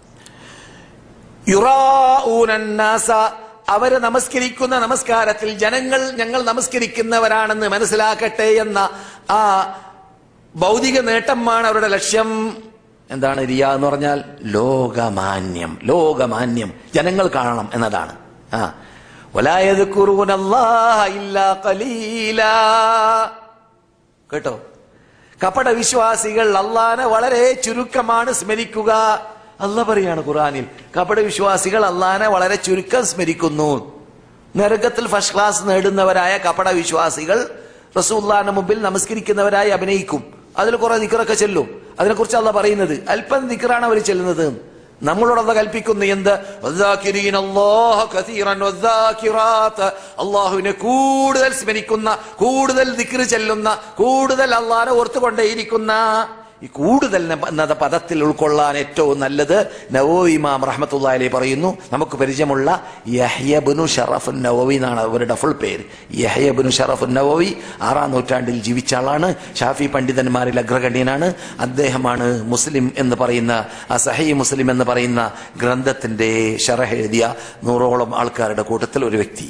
യുറാഊന الناس അവര് നമസ്കരിക്കുന്ന നമസ്കാരത്തിൽ ജനങ്ങൾ ഞങ്ങൾ നമസ്കരിക്കുന്നവരാണെന്ന് മനസ്സിലാക്കട്ടെ എന്ന ആ ഭൗതിക നേട്ടമാണ് അവരുടെ ലക്ഷ്യം എന്താണ് റിയ എന്ന് പറഞ്ഞാൽ ലോകമാന്യം ലോകമാന്യം ജനങ്ങൾ കാണണം എന്നതാണ് ആ ولا يذكرون الله إلا قليلا കേട്ടോ കപട വിശ്വാസികൾ അള്ളാനെ വളരെ ചുരുക്കമാണ് സ്മരിക്കുക അല്ല പറയാണ് ഖുറാനിൽ കപട വിശ്വാസികൾ അള്ളാനെ വളരെ ചുരുക്കം സ്മരിക്കുന്നു നരകത്തിൽ ഫസ്റ്റ് ക്ലാസ് നേടുന്നവരായ കപട വിശ്വാസികൾ റസൂല്ലാന്റെ മുമ്പിൽ നമസ്കരിക്കുന്നവരായി അഭിനയിക്കും അതിൽ കുറെ നിക്കറൊക്കെ ചെല്ലും അതിനെക്കുറിച്ച് അല്ല പറയുന്നത് അല്പം നിക്കറാണ് അവർ ചെല്ലുന്നത് നമ്മളോടല്ല കൽപ്പിക്കുന്നു എന്ത് വദ്ദാകിരീന അല്ലാഹ കസീറൻ വദ്ദാകിറാത്ത്. അള്ളാഹുവിനെ കൂടുതൽ സ്മരിക്കുന്ന കൂടുതൽ ദിക്റ് ചെല്ലുന്ന കൂടുതൽ അള്ളാഹനെ ഓർത്തുകൊണ്ടേയിരിക്കുന്ന ഈ കൂടുതൽ എന്ന പദത്തിൽ ഉൾക്കൊള്ളാൻ ഏറ്റവും നല്ലത് നവോവി ഇമാം റഹ്മത്തുള്ളി പറയുന്നു നമുക്ക് പരിചയമുള്ള യഹ്യബുനു ഷറഫ് നവവി എന്നാണ് അവരുടെ ഫുൾ പേര് യഹ്യബുനു ഷറഫ് നവവി ആറാം നൂറ്റാണ്ടിൽ ജീവിച്ച ആളാണ് ഷാഫി പണ്ഡിതന്മാരിൽ അഗ്രഗണ്യനാണ് അദ്ദേഹമാണ് മുസ്ലിം എന്ന് പറയുന്ന ആ സഹി മുസ്ലിം എന്ന് പറയുന്ന ഗ്രന്ഥത്തിന്റെ ഷറഹ് എഴുതിയ നൂറോളം ആൾക്കാരുടെ കൂട്ടത്തിൽ ഒരു വ്യക്തി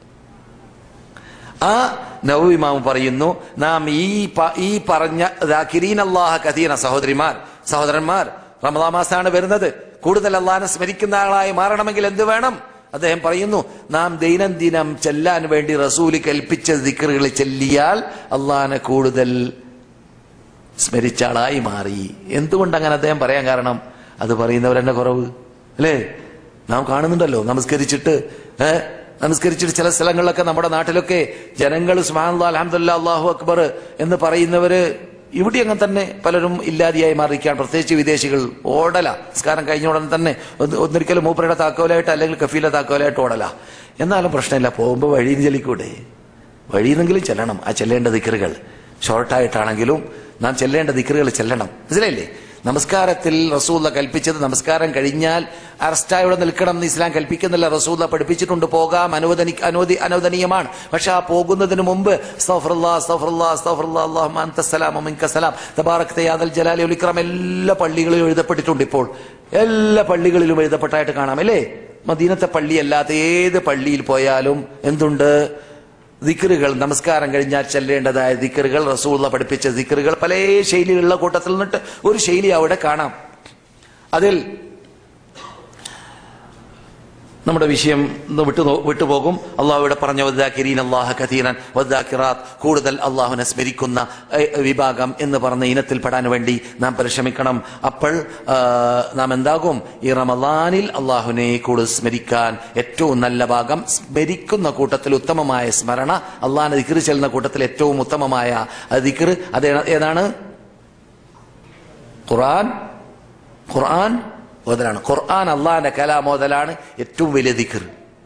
ആ നവവിമാമ് പറയുന്നു നാം ഈ പ- ഈ പറഞ്ഞ ദാക്കിരീൻ അള്ളാഹ കഥീന സഹോദരിമാർ സഹോദരന്മാർ റമദാ മാസാണ് വരുന്നത് കൂടുതൽ അള്ളാഹിനെ സ്മരിക്കുന്ന ആളായി മാറണമെങ്കിൽ എന്ത് വേണം അദ്ദേഹം പറയുന്നു നാം ദൈനംദിനം ചെല്ലാൻ വേണ്ടി റസൂല് കൽപ്പിച്ച ദിക്കറുകൾ ചെല്ലിയാൽ അള്ളാഹിനെ കൂടുതൽ സ്മരിച്ച ആളായി മാറി എന്തുകൊണ്ട് അങ്ങനെ അദ്ദേഹം പറയാൻ കാരണം അത് പറയുന്നവരെന്നെ കുറവ് അല്ലേ നാം കാണുന്നുണ്ടല്ലോ നമസ്കരിച്ചിട്ട് ഏ നമസ്കരിച്ചിട്ട് ചില സ്ഥലങ്ങളിലൊക്കെ നമ്മുടെ നാട്ടിലൊക്കെ ജനങ്ങൾ സുബ്ഹാനല്ലാ അൽഹംദുലില്ലാ അല്ലാഹു അക്ബർ എന്ന് പറയുന്നവര് ഇവിടെ അങ്ങനെ തന്നെ പലരും ഇല്ലാതെയായി മാറിയിരിക്കുകയാണ് പ്രത്യേകിച്ച് വിദേശികൾ ഓടല നിസ്കാരം കഴിഞ്ഞ ഉടനെ തന്നെ ഒന്ന് ഒന്നിരിക്കലും മൂപ്പരുടെ താക്കോലായിട്ട് അല്ലെങ്കിൽ കഫീല താക്കോലായിട്ട് ഓടല എന്നാലും പ്രശ്നമില്ല പോകുമ്പോൾ വഴിയിൽ ചെല്ലിക്കൂടെ വഴിയെന്നെങ്കിലും ചെല്ലണം ആ ചെല്ലേണ്ട ദിക്കറുകൾ ഷോർട്ടായിട്ടാണെങ്കിലും നാം ചെല്ലേണ്ട ദിക്കറുകൾ ചെല്ലണം മനസ്സിലായില്ലേ നമസ്കാരത്തിൽ റസൂല്ല കൽപ്പിച്ചത് നമസ്കാരം കഴിഞ്ഞാൽ അറസ്റ്റായോടെ നിൽക്കണം എന്ന് ഇസ്ലാം കൽപ്പിക്കുന്നില്ല റസൂല്ല പഠിപ്പിച്ചിട്ടുണ്ട് പോകാം അനുവദനി അനുവദി അനുവദനീയമാണ് പക്ഷെ ആ പോകുന്നതിന് മുമ്പ് അസ്തഗ്ഫിറുല്ലാ, അസ്തഗ്ഫിറുല്ലാ, അസ്തഗ്ഫിറുല്ലാ, അല്ലാഹുമ്മ അൻത സലാം വമിൻക സലാം തബാറക്ത യാദൽ ജലാലി വൽ ഇക്റാം എല്ലാ പള്ളികളിലും എഴുതപ്പെട്ടിട്ടുണ്ട് ഇപ്പോൾ എല്ലാ പള്ളികളിലും എഴുതപ്പെട്ടായിട്ട് കാണാം അല്ലേ മദീനത്തെ പള്ളി അല്ലാത്ത ഏത് പള്ളിയിൽ പോയാലും എന്തുണ്ട് ദിക്കറുകൾ നമസ്കാരം കഴിഞ്ഞാൽ ചെല്ലേണ്ടതായ ദിക്കറുകൾ റസൂള്ള പഠിപ്പിച്ച ദിക്കറുകൾ പല ശൈലികളുള്ള കൂട്ടത്തിൽ നിന്നിട്ട് ഒരു ശൈലി അവിടെ കാണാം അതിൽ നമ്മുടെ വിഷയം ഒന്ന് വിട്ടു നോ- വിട്ടുപോകും അള്ളാഹു ഇവിടെ പറഞ്ഞ വദ്ദാക്കിരീൻ അള്ളാഹ ഖതീറൻ വദ്ദാക്കിറാത്ത് കൂടുതൽ അള്ളാഹുവിനെ സ്മരിക്കുന്ന ഏ, വിഭാഗം എന്ന് പറഞ്ഞ ഇനത്തിൽ പെടാൻ വേണ്ടി നാം പരിശ്രമിക്കണം അപ്പോൾ ആ, നാം എന്താകും ഈ റമദാനിൽ അള്ളാഹുവിനെ കൂടുതൽ സ്മരിക്കാൻ ഏറ്റവും നല്ല ഭാഗം സ്മരിക്കുന്ന കൂട്ടത്തിൽ ഉത്തമമായ സ്മരണ അള്ളാഹിനെ ദിക്കറ് ചെല്ലുന്ന കൂട്ടത്തിൽ ഏറ്റവും ഉത്തമമായ ദിക്കറ് അത് ഏതാണ് ഖുർആൻ ഖുർആൻ ഓതലാണ് ഖുർആൻ അള്ളാഹിന്റെ കലാം ഓതലാണ് ഏറ്റവും വലിയ ദിക്കർ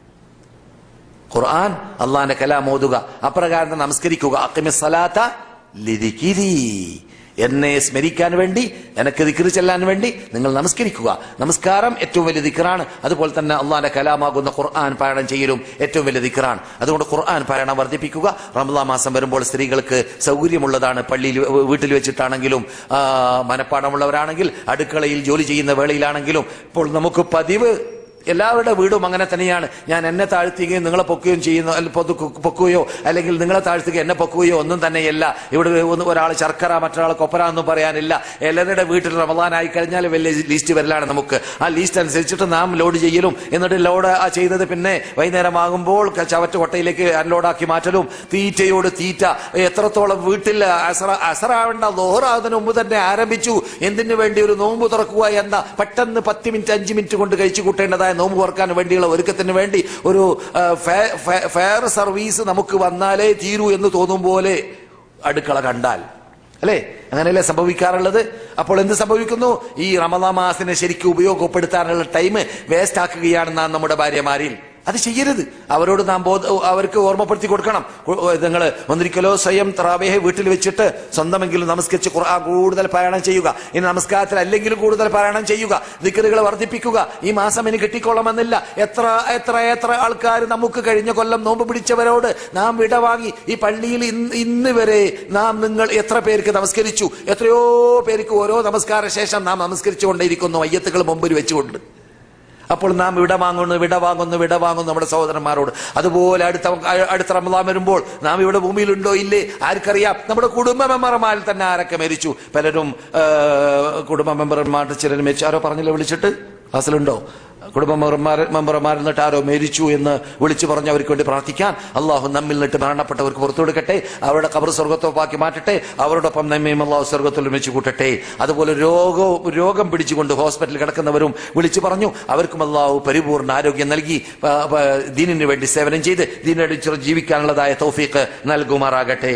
ഖുർആൻ അള്ളാഹിന്റെ കലാം ഓതുക അപ്രകാരം നമസ്കരിക്കുക അക്കിമി സലാത്ത ലിദിക്കിരി എന്നെ സ്മരിക്കാൻ വേണ്ടി എനക്ക് ദിക്കറ് ചെല്ലാൻ വേണ്ടി നിങ്ങൾ നമസ്കരിക്കുക നമസ്കാരം ഏറ്റവും വലിയ ദിക്കറാണ് അതുപോലെ തന്നെ അള്ളാഹിന്റെ കലാമാകുന്ന ഖുർആൻ പാരായണം ചെയ്യലും ഏറ്റവും വലിയ ദിക്കറാണ് അതുകൊണ്ട് ഖുർആൻ പാരായണം വർദ്ധിപ്പിക്കുക റമദാ മാസം വരുമ്പോൾ സ്ത്രീകൾക്ക് സൗകര്യമുള്ളതാണ് പള്ളിയിൽ വീട്ടിൽ വെച്ചിട്ടാണെങ്കിലും ആ, മനപ്പാടമുള്ളവരാണെങ്കിൽ അടുക്കളയിൽ ജോലി ചെയ്യുന്ന വേളയിലാണെങ്കിലും ഇപ്പോൾ നമുക്ക് പതിവ് എല്ലാവരുടെ വീടും അങ്ങനെ തന്നെയാണ് ഞാൻ എന്നെ താഴ്ത്തുകയും നിങ്ങളെ പൊക്കുകയും ചെയ്യുന്ന അല്ല, പൊതു- പൊക്കുകയോ അല്ലെങ്കിൽ നിങ്ങളെ താഴ്ത്തുക എന്നെ പൊക്കുകയോ ഒന്നും തന്നെയല്ല ഇവിടെ ഒന്ന് ഒരാൾ ശർക്കര മറ്റൊരാൾ കൊപ്പര എന്നും പറയാനില്ല എല്ലാവരുടെ വീട്ടിൽ റമദാനായി കഴിഞ്ഞാൽ വലിയ ലിസ്റ്റ് വരലാണ് നമുക്ക് ആ ലിസ്റ്റ് അനുസരിച്ചിട്ട് നാം ലോഡ് ചെയ്യലും എന്നിട്ട് ലോഡ് ആ ചെയ്തത് പിന്നെ വൈകുന്നേരം ആകുമ്പോൾ ക- ചവറ്റ് കൊട്ടയിലേക്ക് അൺലോഡാക്കി മാറ്റലും തീറ്റയോട് തീറ്റ എത്രത്തോളം വീട്ടിൽ അസറ അസറാവേണ്ട ലോഹറാകുന്നതിന് മുമ്പ് തന്നെ ആരംഭിച്ചു എന്തിനു വേണ്ടി ഒരു നോമ്പ് തുറക്കുക എന്ന പെട്ടെന്ന് പത്ത് മിനിറ്റ് അഞ്ച് മിനിറ്റ് കൊണ്ട് കഴിച്ചു കൂട്ടേണ്ടതായ നോമ്പ് തുറക്കാൻ വേണ്ടിയുള്ള ഒരുക്കത്തിന് വേണ്ടി ഒരു ആ, ഫെ- ഫെ- ഫെയർ സർവീസ് നമുക്ക് വന്നാലേ തീരൂ എന്ന് തോന്നും പോലെ അടുക്കള കണ്ടാൽ അല്ലേ അങ്ങനെയല്ലേ സംഭവിക്കാറുള്ളത് അപ്പോൾ എന്ത് സംഭവിക്കുന്നു ഈ റമദാ മാസിനെ ശരിക്കും ഉപയോഗപ്പെടുത്താനുള്ള ടൈം വേസ്റ്റ് ആക്കുകയാണ് നാം നമ്മുടെ ഭാര്യമാരിൽ അത് ചെയ്യരുത് അവരോട് നാം ബോധ അവർക്ക് ഓർമ്മപ്പെടുത്തി കൊടുക്കണം നിങ്ങൾ ഒന്നിരിക്കലോ സ്വയം ത്രാവേഹ വീട്ടിൽ വെച്ചിട്ട് സ്വന്തമെങ്കിലും നമസ്കരിച്ച് ഖുർആൻ കൂടുതൽ പാരായണം ചെയ്യുക ഇനി നമസ്കാരത്തിൽ അല്ലെങ്കിലും കൂടുതൽ പാരായണം ചെയ്യുക ദിക്കറുകൾ വർദ്ധിപ്പിക്കുക ഈ മാസം ഇനി കിട്ടിക്കൊള്ളണമെന്നില്ല എത്ര എത്ര എത്ര ആൾക്കാർ നമുക്ക് കഴിഞ്ഞ കൊല്ലം നോമ്പ് പിടിച്ചവരോട് നാം വിട വാങ്ങി ഈ പള്ളിയിൽ ഇന്ന് ഇന്ന് വരെ നാം നിങ്ങൾ എത്ര പേർക്ക് നമസ്കരിച്ചു എത്രയോ പേർക്ക് ഓരോ നമസ്കാര ശേഷം നാം നമസ്കരിച്ചു കൊണ്ടേയിരിക്കുന്നു അയ്യത്തുകൾ മുമ്പിൽ വെച്ചുകൊണ്ട് അപ്പോൾ നാം വിട വാങ്ങുന്നു വിട വാങ്ങുന്നു വിട വാങ്ങുന്നു നമ്മുടെ സഹോദരന്മാരോട് അതുപോലെ അടുത്ത അടുത്ത റമദാൻ വരുമ്പോൾ നാം ഇവിടെ ഭൂമിയിലുണ്ടോ ഇല്ലേ ആർക്കറിയാം നമ്മുടെ കുടുംബ മെമ്പർമാരിൽ തന്നെ ആരൊക്കെ മരിച്ചു പലരും ആ, കുടുംബ മെമ്പർമാരുടെ ചിലർ മരിച്ചു ആരോ പറഞ്ഞില്ല വിളിച്ചിട്ട് ക്ലാസ്സിലുണ്ടോ കുടുംബ മെമ്പർമാർ മെമ്പർമാരിൽ നിന്നിട്ട് ആരോ മരിച്ചു എന്ന് വിളിച്ചു പറഞ്ഞ് അവർക്ക് വേണ്ടി പ്രാർത്ഥിക്കാൻ അള്ളാഹു നമ്മിൽ നിന്നിട്ട് മരണപ്പെട്ടവർക്ക് പുറത്തു കൊടുക്കട്ടെ അവരുടെ കബർ സ്വർഗത്തോപ്പാക്കി മാറ്റട്ടെ അവരോടൊപ്പം നമ്മയും അള്ളാഹു സ്വർഗത്തിൽ ഒരുമിച്ച് കൂട്ടട്ടെ അതുപോലെ രോഗവും രോഗം പിടിച്ചുകൊണ്ട് ഹോസ്പിറ്റലിൽ കിടക്കുന്നവരും വിളിച്ചു പറഞ്ഞു അവർക്കും അള്ളാഹു പരിപൂർണ്ണ ആരോഗ്യം നൽകി ആ, ആ, ദീനിന് വേണ്ടി സേവനം ചെയ്ത് ദീനടിച്ച് ജീവിക്കാനുള്ളതായ തൗഫീഖ് നൽകുമാറാകട്ടെ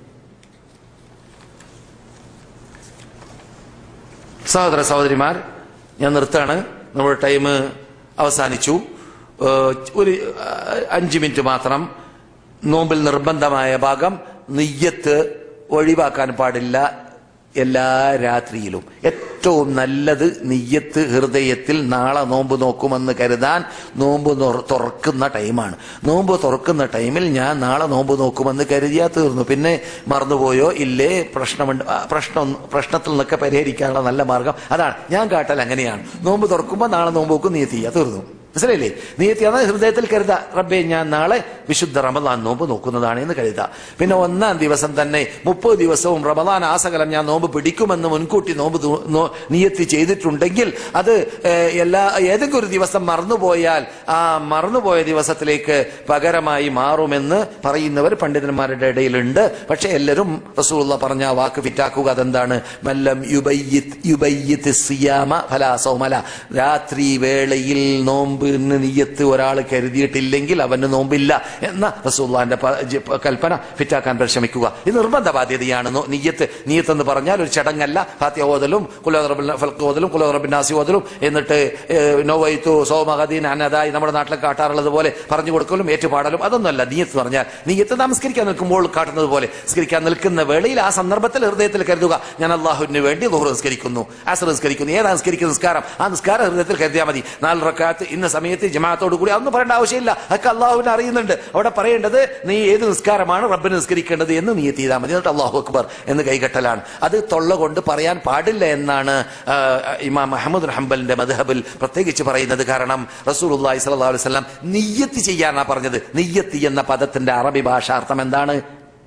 സഹോദര സഹോദരിമാർ ഞാൻ നിർത്താണ് നമ്മുടെ ടൈം അവസാനിച്ചു ഏഹ് ഒരു അഹ് അഞ്ച് മിനിറ്റ് മാത്രം നോമ്പിൽ നിർബന്ധമായ ഭാഗം നെയ്യത്ത് ഒഴിവാക്കാൻ പാടില്ല എല്ലാ രാത്രിയിലും ഏറ്റവും നല്ലത് നിയ്യത്ത് ഹൃദയത്തിൽ നാളെ നോമ്പ് നോക്കുമെന്ന് കരുതാൻ നോമ്പ് നൊറ- തുറക്കുന്ന ടൈമാണ് നോമ്പ് തുറക്കുന്ന ടൈമിൽ ഞാൻ നാളെ നോമ്പ് നോക്കുമെന്ന് കരുതിയാ തീർന്നു പിന്നെ മറന്നുപോയോ ഇല്ലേ പ്രശ്നമുണ്ട് ആ, പ്രശ്നം പ്രശ്നത്തിൽ നിന്നൊക്കെ പരിഹരിക്കാനുള്ള നല്ല മാർഗം അതാണ് ഞാൻ കാട്ടൽ അങ്ങനെയാണ് നോമ്പ് തുറക്കുമ്പോൾ നാളെ നോമ്പ് നോക്കും നീ ചെയ്യാ തീർന്നു മനസ്സിലായില്ലേ നീയത്തിയാണ് ഹൃദയത്തിൽ കരുതാ റബ്ബെ ഞാൻ നാളെ വിശുദ്ധ റമദാൻ നോമ്പ് നോക്കുന്നതാണ് എന്ന് കരുതാ പിന്നെ ഒന്നാം ദിവസം തന്നെ മുപ്പത് ദിവസവും റമദാൻ ആസകലം ഞാൻ നോമ്പ് പിടിക്കുമെന്ന് മുൻകൂട്ടി നോമ്പ് തു- നോ- നിയത്തി ചെയ്തിട്ടുണ്ടെങ്കിൽ അത് ഏഹ്, എല്ലാ ഏതെങ്കിലും ഒരു ദിവസം മറന്നുപോയാൽ ആ മറന്നുപോയ ദിവസത്തിലേക്ക് പകരമായി മാറുമെന്ന് പറയുന്നവർ പണ്ഡിതന്മാരുടെ ഇടയിലുണ്ട് പക്ഷെ എല്ലാവരും റസൂള്ള പറഞ്ഞ ആ വാക്ക് ഫിറ്റാക്കുക അതെന്താണ് മല്ലം യുബയ്യിത്ത് യുബയ്യിത്ത് സിയാമ ഫലാ സൗമല രാത്രി വേളയിൽ നോമ്പിന് നീയത്ത് ഒരാൾ കരുതിയിട്ടില്ലെങ്കിൽ അവന് നോമ്പില്ല എന്ന റസൂള്ളാന്റെ പ- ജ- പ- കൽപ്പന ഫിറ്റാക്കാൻ പരിശ്രമിക്കുക ഇത് നിർബന്ധ ബാധ്യതയാണ് നോ- നീയത്ത് നീയത്ത് എന്ന് പറഞ്ഞാൽ ഒരു ചടങ്ങല്ല ഫാത്തിയ ഓതലും ഫൽക്ക് ഓതലും കുലോറബിനാസി ഓതലും എന്നിട്ട് ഏഹ്, നോവൈത്തു സോമഹദീൻ അനദായി നമ്മുടെ നാട്ടിൽ കാട്ടാറുള്ളത് പോലെ പറഞ്ഞു കൊടുക്കലും ഏറ്റുപാടലും അതൊന്നുമല്ല നീയത്ത് എന്ന് പറഞ്ഞാൽ നീയത്ത് നമസ്കരിക്കാൻ നിൽക്കുമ്പോൾ കാട്ടുന്നത് പോലെ നിസ്കരിക്കാൻ നിൽക്കുന്ന വേളയിൽ ആ സന്ദർഭത്തിൽ ഹൃദയത്തിൽ കരുതുക ഞാൻ അള്ളാഹുവിന് വേണ്ടി ദുഹർ നിസ്കരിക്കുന്നു ആസർ നിസ്കരിക്കുന്നു ഏതാ നിസ്കരിക്കുന്ന നിസ്കാരം ആ നിസ്കാരം ഹൃദയത്തിൽ കരുതിയാൽ മതി നാല് റക്കാത്ത് ഇന്ന സമയത്ത് ജമാഅത്തോട് കൂടി അതൊന്നും പറയേണ്ട ആവശ്യമില്ല അതൊക്കെ അള്ളാഹുവിനെ അറിയുന്നുണ്ട് അവിടെ പറയേണ്ടത് നീ ഏത് നിസ്കാരമാണ് റബ്ബിന് നിസ്കരിക്കേണ്ടത് എന്ന് നീ ചെയ്താൽ മതി എന്നിട്ട് അള്ളാഹു അക്ബർ എന്ന് കൈകെട്ടലാണ് അത് തൊള്ള കൊണ്ട് പറയാൻ പാടില്ല എന്നാണ് ആ, ഇമാം അഹമ്മദ് ഹംബലിന്റെ മദ്ഹബിൽ പ്രത്യേകിച്ച് പറയുന്നത് കാരണം റസൂൽ അള്ളാഹി സ്വല്ലല്ലാഹു അലൈഹി വസല്ലം നിയ്യത്ത് ചെയ്യാനാ പറഞ്ഞത് നിയ്യത്ത് എന്ന പദത്തിന്റെ അറബി ഭാഷാർത്ഥം എന്താണ്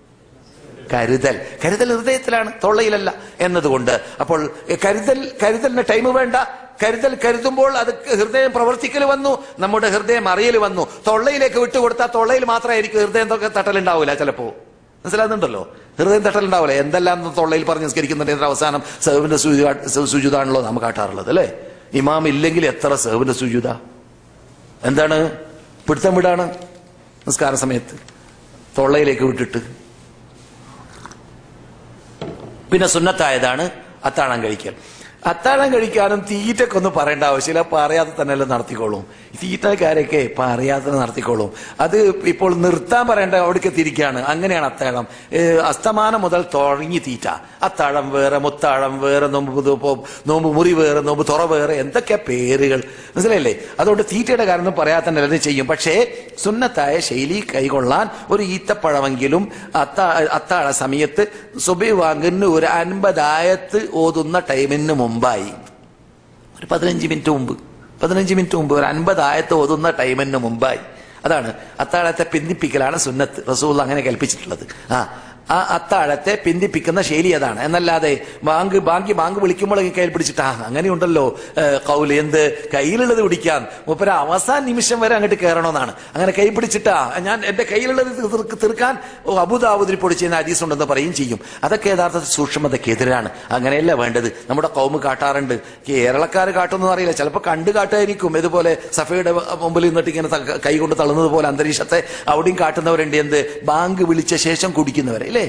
കരുതൽ കരുതൽ ഹൃദയത്തിലാണ് തൊള്ളയിലല്ല എന്നതുകൊണ്ട് അപ്പോൾ എ, കരുതൽ കരുതലിന് ടൈം വേണ്ട കരുതൽ കരുതുമ്പോൾ അത് ഹൃദയം പ്രവർത്തിക്കൽ വന്നു നമ്മുടെ ഹൃദയം അറിയൽ വന്നു തൊള്ളയിലേക്ക് വിട്ടുകൊടുത്താൽ തൊള്ളയിൽ മാത്രമായിരിക്കും ഹൃദയം തൊക്കെ തട്ടലുണ്ടാവില്ല ചിലപ്പോ മനസ്സിലാകുന്നുണ്ടല്ലോ ഹൃദയം തട്ടലുണ്ടാവില്ല എന്തെല്ലാം തൊള്ളയിൽ പറഞ്ഞ് നിസ്കരിക്കുന്നുണ്ട് ഇതിന്റെ അവസാനം സേവിന്റെ സുജുതാണല്ലോ നാം കാട്ടാറുള്ളത് അല്ലേ ഇമാം ഇല്ലെങ്കിൽ എത്ര സേവിന്റെ സുജുത എന്താണ് പിടുത്തം വിടാണ് നിസ്കാര സമയത്ത് തൊള്ളയിലേക്ക് വിട്ടിട്ട് പിന്നെ സുന്നത്തായതാണ് അത്താഴം കഴിക്കൽ അത്താഴം കഴിക്കാനും തീറ്റക്കൊന്നും പറയേണ്ട ആവശ്യമില്ല പറയാതെ തന്നെ എല്ലാം നടത്തിക്കോളും തീറ്റക്കാരൊക്കെ പറയാതെ തന്നെ നടത്തിക്കോളും അത് ഇപ്പോൾ നിർത്താൻ പറയേണ്ട അവിടേക്ക് തിരിക്കുകയാണ് അങ്ങനെയാണ് അത്താഴം ഏ, അസ്തമാനം മുതൽ തുടങ്ങി തീറ്റ അത്താഴം വേറെ മുത്താഴം വേറെ നോമ്പ് പുതു- പോ- നോമ്പ് മുറി വേറെ നോമ്പ് തുറ വേറെ എന്തൊക്കെ പേരുകൾ മനസ്സിലായില്ലേ അതുകൊണ്ട് തീറ്റയുടെ കാര്യം പറയാതെ തന്നെ എല്ലാവരും ചെയ്യും പക്ഷേ സുന്നത്തായ ശൈലി കൈകൊള്ളാൻ ഒരു ഈത്തപ്പഴമെങ്കിലും അത്താ അത്താഴ സമയത്ത് സുബൈ വാങ്ങുന്ന ഒരു അൻപതായത്ത് ഓതുന്ന ടൈമിന് മുമ്പായി ഒരു പതിനഞ്ച് മിനിറ്റ് മുമ്പ് പതിനഞ്ച് മിനിറ്റ് മുമ്പ് ഒരു അൻപതായത്ത് ഓതുന്ന ടൈമിന് മുമ്പായി അതാണ് അത്താഴത്തെ പിന്തിപ്പിക്കലാണ് സുന്നത്ത് റസൂൽ അങ്ങനെ കൽപ്പിച്ചിട്ടുള്ളത് ആ ആ അത്താഴത്തെ പിന്തിപ്പിക്കുന്ന ശൈലി അതാണ് എന്നല്ലാതെ ബാങ്ക് ബാങ്കി ബാങ്ക് വിളിക്കുമ്പോൾ കയ്യിൽ പിടിച്ചിട്ട് ആ അങ്ങനെയുണ്ടല്ലോ ഏഹ്, കൗല് എന്ത് കയ്യിലുള്ളത് പിടിക്കാൻ മുപ്പര അവസാന നിമിഷം വരെ അങ്ങോട്ട് കയറണമെന്നാണ് അങ്ങനെ കൈ പിടിച്ചിട്ടാ ഞാൻ എന്റെ കയ്യിലുള്ളത് തീർക്ക് തീർക്കാൻ ഓ, അബുദാബുദിൽ പൊടിച്ചെന്ന ഹദീസ് ഉണ്ടെന്ന് പറയും ചെയ്യും അതൊക്കെ യഥാർത്ഥത്തിൽ സൂക്ഷ്മതക്കെതിരാണ് അങ്ങനെയല്ല വേണ്ടത് നമ്മുടെ കൗമ് കാട്ടാറുണ്ട് കേരളക്കാർ കാട്ടുമെന്ന് അറിയില്ല ചിലപ്പോൾ കണ്ട് കാട്ടായിരിക്കും ഇതുപോലെ സഫയുടെ മുമ്പിൽ നിന്നിട്ട് ഇങ്ങനെ ത- കൈ കൊണ്ട് തള്ളുന്നത് പോലെ അന്തരീക്ഷത്തെ അവിടെയും കാട്ടുന്നവരുണ്ട് എന്ത് ബാങ്ക് വിളിച്ച ശേഷം കുടിക്കുന്നവരെ അല്ലേ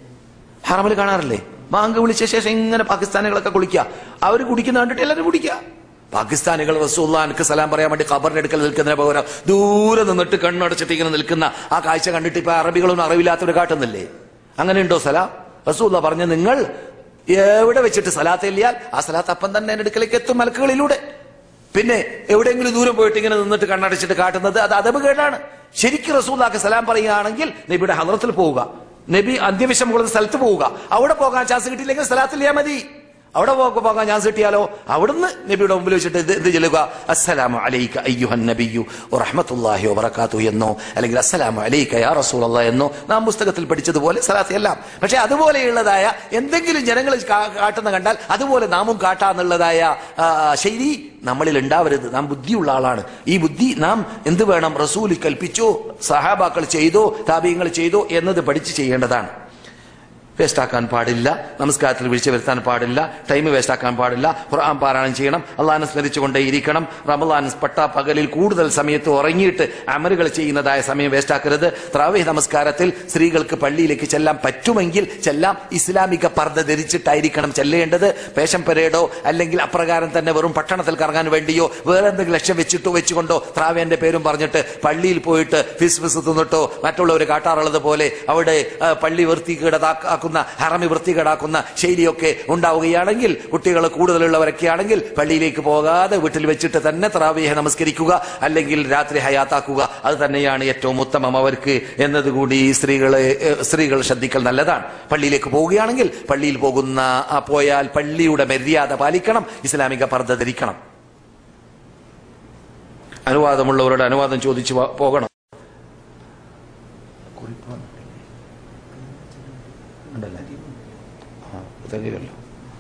ഹറമിൽ കാണാറില്ലേ ബാങ്ക് വിളിച്ച ശേഷം ഇങ്ങനെ പാകിസ്ഥാനികളൊക്കെ കുളിക്കുക അവർ കുടിക്കുന്ന കണ്ടിട്ട് എല്ലാവരും കുടിക്കുക പാകിസ്ഥാനികൾ റസൂല്ലാനക്ക് സലാം പറയാൻ വേണ്ടി ഖബറിന്റെ അടുക്കൽ നിൽക്കുന്നതിന് പകരം ദൂരെ നിന്നിട്ട് കണ്ണടച്ചിട്ട് ഇങ്ങനെ നിൽക്കുന്ന ആ കാഴ്ച കണ്ടിട്ട് ഇപ്പൊ അറബികളൊന്നും അറിവില്ലാത്തവർ കാട്ടുന്നില്ലേ അങ്ങനെ ഉണ്ടോ സലാം റസൂല്ല പറഞ്ഞ നിങ്ങൾ എവിടെ വെച്ചിട്ട് സലാത്ത് എല്ലിയാൽ ആ സലാത്ത് അപ്പം തന്നെ എന്റെ അടുക്കലേക്ക് എത്തും മലക്കുകളിലൂടെ പിന്നെ എവിടെയെങ്കിലും ദൂരം പോയിട്ട് ഇങ്ങനെ നിന്നിട്ട് കണ്ണടച്ചിട്ട് കാട്ടുന്നത് അത് അതബ് കേടാണ് ശരിക്കും റസൂല്ലാക്ക് സലാം പറയുകയാണെങ്കിൽ നബിയുടെ ഹദ്രത്തിൽ പോവുക നബി അന്ത്യവിഷം കൊള്ളുന്ന സ്ഥലത്ത് പോവുക അവിടെ പോകാൻ ചാൻസ് കിട്ടിയില്ലെങ്കിൽ സ്ഥലത്തില്ലാ മതി അവിടെ പോ- പോകാൻ ചാൻസ് കിട്ടിയാലോ അവിടുന്ന് നബിയുടെ മുമ്പിൽ വെച്ചിട്ട് ഇത് ഇത് ചെല്ലുക അസ്സലാമു അലൈക അയ്യുഹൻ നബിയു റഹ്മത്തുല്ലാഹി വബറകാത്തു എന്നോ അല്ലെങ്കിൽ അസ്സലാമു അലൈക യാ റസൂലല്ലാ എന്നോ നാം പുസ്തകത്തിൽ പഠിച്ചതുപോലെ സലാത്ത് എല്ലാം പക്ഷെ അതുപോലെയുള്ളതായ എന്തെങ്കിലും ജനങ്ങൾ കാ- കാട്ടുന്ന കണ്ടാൽ അതുപോലെ നാമും കാട്ടാന്നുള്ളതായ ആ, ശൈലി നമ്മളിൽ ഉണ്ടാവരുത് നാം ബുദ്ധിയുള്ള ആളാണ് ഈ ബുദ്ധി നാം എന്ത് വേണം റസൂൽ കൽപ്പിച്ചോ സഹാബാക്കൾ ചെയ്തോ താപീയങ്ങൾ ചെയ്തോ എന്നത് പഠിച്ച് ചെയ്യേണ്ടതാണ് വേസ്റ്റാക്കാൻ പാടില്ല നമസ്കാരത്തിൽ വീഴ്ച വരുത്താൻ പാടില്ല ടൈം വേസ്റ്റാക്കാൻ പാടില്ല ഖുർആൻ പാരായണം ചെയ്യണം അള്ളാഹിനെ സ്മരിച്ചുകൊണ്ടേ ഇരിക്കണം റമദാൻ പട്ട പകലിൽ കൂടുതൽ സമയത്ത് ഉറങ്ങിയിട്ട് അമലുകൾ ചെയ്യുന്നതായ സമയം വേസ്റ്റാക്കരുത് ത്രാവേഹ് നമസ്കാരത്തിൽ സ്ത്രീകൾക്ക് പള്ളിയിലേക്ക് ചെല്ലാൻ പറ്റുമെങ്കിൽ ചെല്ലാം ഇസ്ലാമിക പർദ്ദ ധരിച്ചിട്ടായിരിക്കണം ചെല്ലേണ്ടത് പേശം പരേഡോ അല്ലെങ്കിൽ അപ്രകാരം തന്നെ വെറും പട്ടണത്തിൽ കറങ്ങാൻ വേണ്ടിയോ വേറെ എന്തെങ്കിലും ലക്ഷ്യം വെച്ചിട്ടോ വെച്ചുകൊണ്ടോ ത്രാവേന്റെ പേരും പറഞ്ഞിട്ട് പള്ളിയിൽ പോയിട്ട് ഫിസ് ഫിസ് തിന്നിട്ടോ മറ്റുള്ളവർ കാട്ടാറുള്ളത് പോലെ അവിടെ ആ, പള്ളി വൃത്തികേട് വൃത്തികേടാക്കുന്ന ഹറമി വൃത്തികേടാക്കുന്ന ശൈലിയൊക്കെ ഉണ്ടാവുകയാണെങ്കിൽ കുട്ടികൾ കൂടുതലുള്ളവരൊക്കെ ആണെങ്കിൽ പള്ളിയിലേക്ക് പോകാതെ വീട്ടിൽ വെച്ചിട്ട് തന്നെ ത്രാവീഹ നമസ്കരിക്കുക അല്ലെങ്കിൽ രാത്രി ഹയാത്താക്കുക അത് തന്നെയാണ് ഏറ്റവും ഉത്തമം അവർക്ക് എന്നതുകൂടി സ്ത്രീകളെ ഏഹ്, സ്ത്രീകൾ ശ്രദ്ധിക്കൽ നല്ലതാണ് പള്ളിയിലേക്ക് പോവുകയാണെങ്കിൽ പള്ളിയിൽ പോകുന്ന ആ പോയാൽ പള്ളിയുടെ മര്യാദ പാലിക്കണം ഇസ്ലാമിക പർദ്ദ ധരിക്കണം അനുവാദമുള്ളവരോട് അനുവാദം ചോദിച്ചു പോ- പോകണം ഉണ്ടല്ലേ? ആ, തികയില്ലല്ലോ.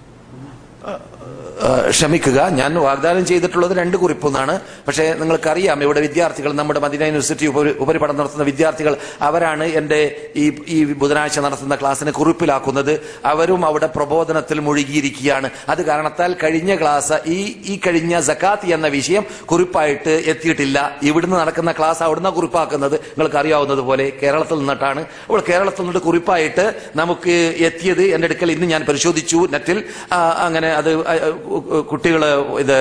ആ, ക്ഷമിക്കുക ഞാൻ വാഗ്ദാനം ചെയ്തിട്ടുള്ളത് രണ്ട് കുറിപ്പൊന്നാണ് പക്ഷേ നിങ്ങൾക്കറിയാം ഇവിടെ വിദ്യാർത്ഥികൾ നമ്മുടെ മദീന യൂണിവേഴ്സിറ്റി ഉപരി ഉപരിപഠനം നടത്തുന്ന വിദ്യാർത്ഥികൾ അവരാണ് എൻ്റെ ഈ ഈ ബുധനാഴ്ച നടത്തുന്ന ക്ലാസ്സിനെ കുറിപ്പിലാക്കുന്നത് അവരും അവിടെ പ്രബോധനത്തിൽ മുഴുകിയിരിക്കുകയാണ് അത് കാരണത്താൽ കഴിഞ്ഞ ക്ലാസ് ഈ ഈ കഴിഞ്ഞ സക്കാത്ത് എന്ന വിഷയം കുറിപ്പായിട്ട് എത്തിയിട്ടില്ല ഇവിടുന്ന് നടക്കുന്ന ക്ലാസ് അവിടുന്ന് കുറിപ്പാക്കുന്നത് നിങ്ങൾക്ക് അറിയാവുന്നത് പോലെ കേരളത്തിൽ നിന്നിട്ടാണ് അപ്പോൾ കേരളത്തിൽ നിന്നിട്ട് കുറിപ്പായിട്ട് നമുക്ക് എത്തിയത് എൻ്റെ അടുക്കൽ ഇന്ന് ഞാൻ പരിശോധിച്ചു നെറ്റിൽ ആ, അങ്ങനെ അത് കുട്ടികൾ ഇത്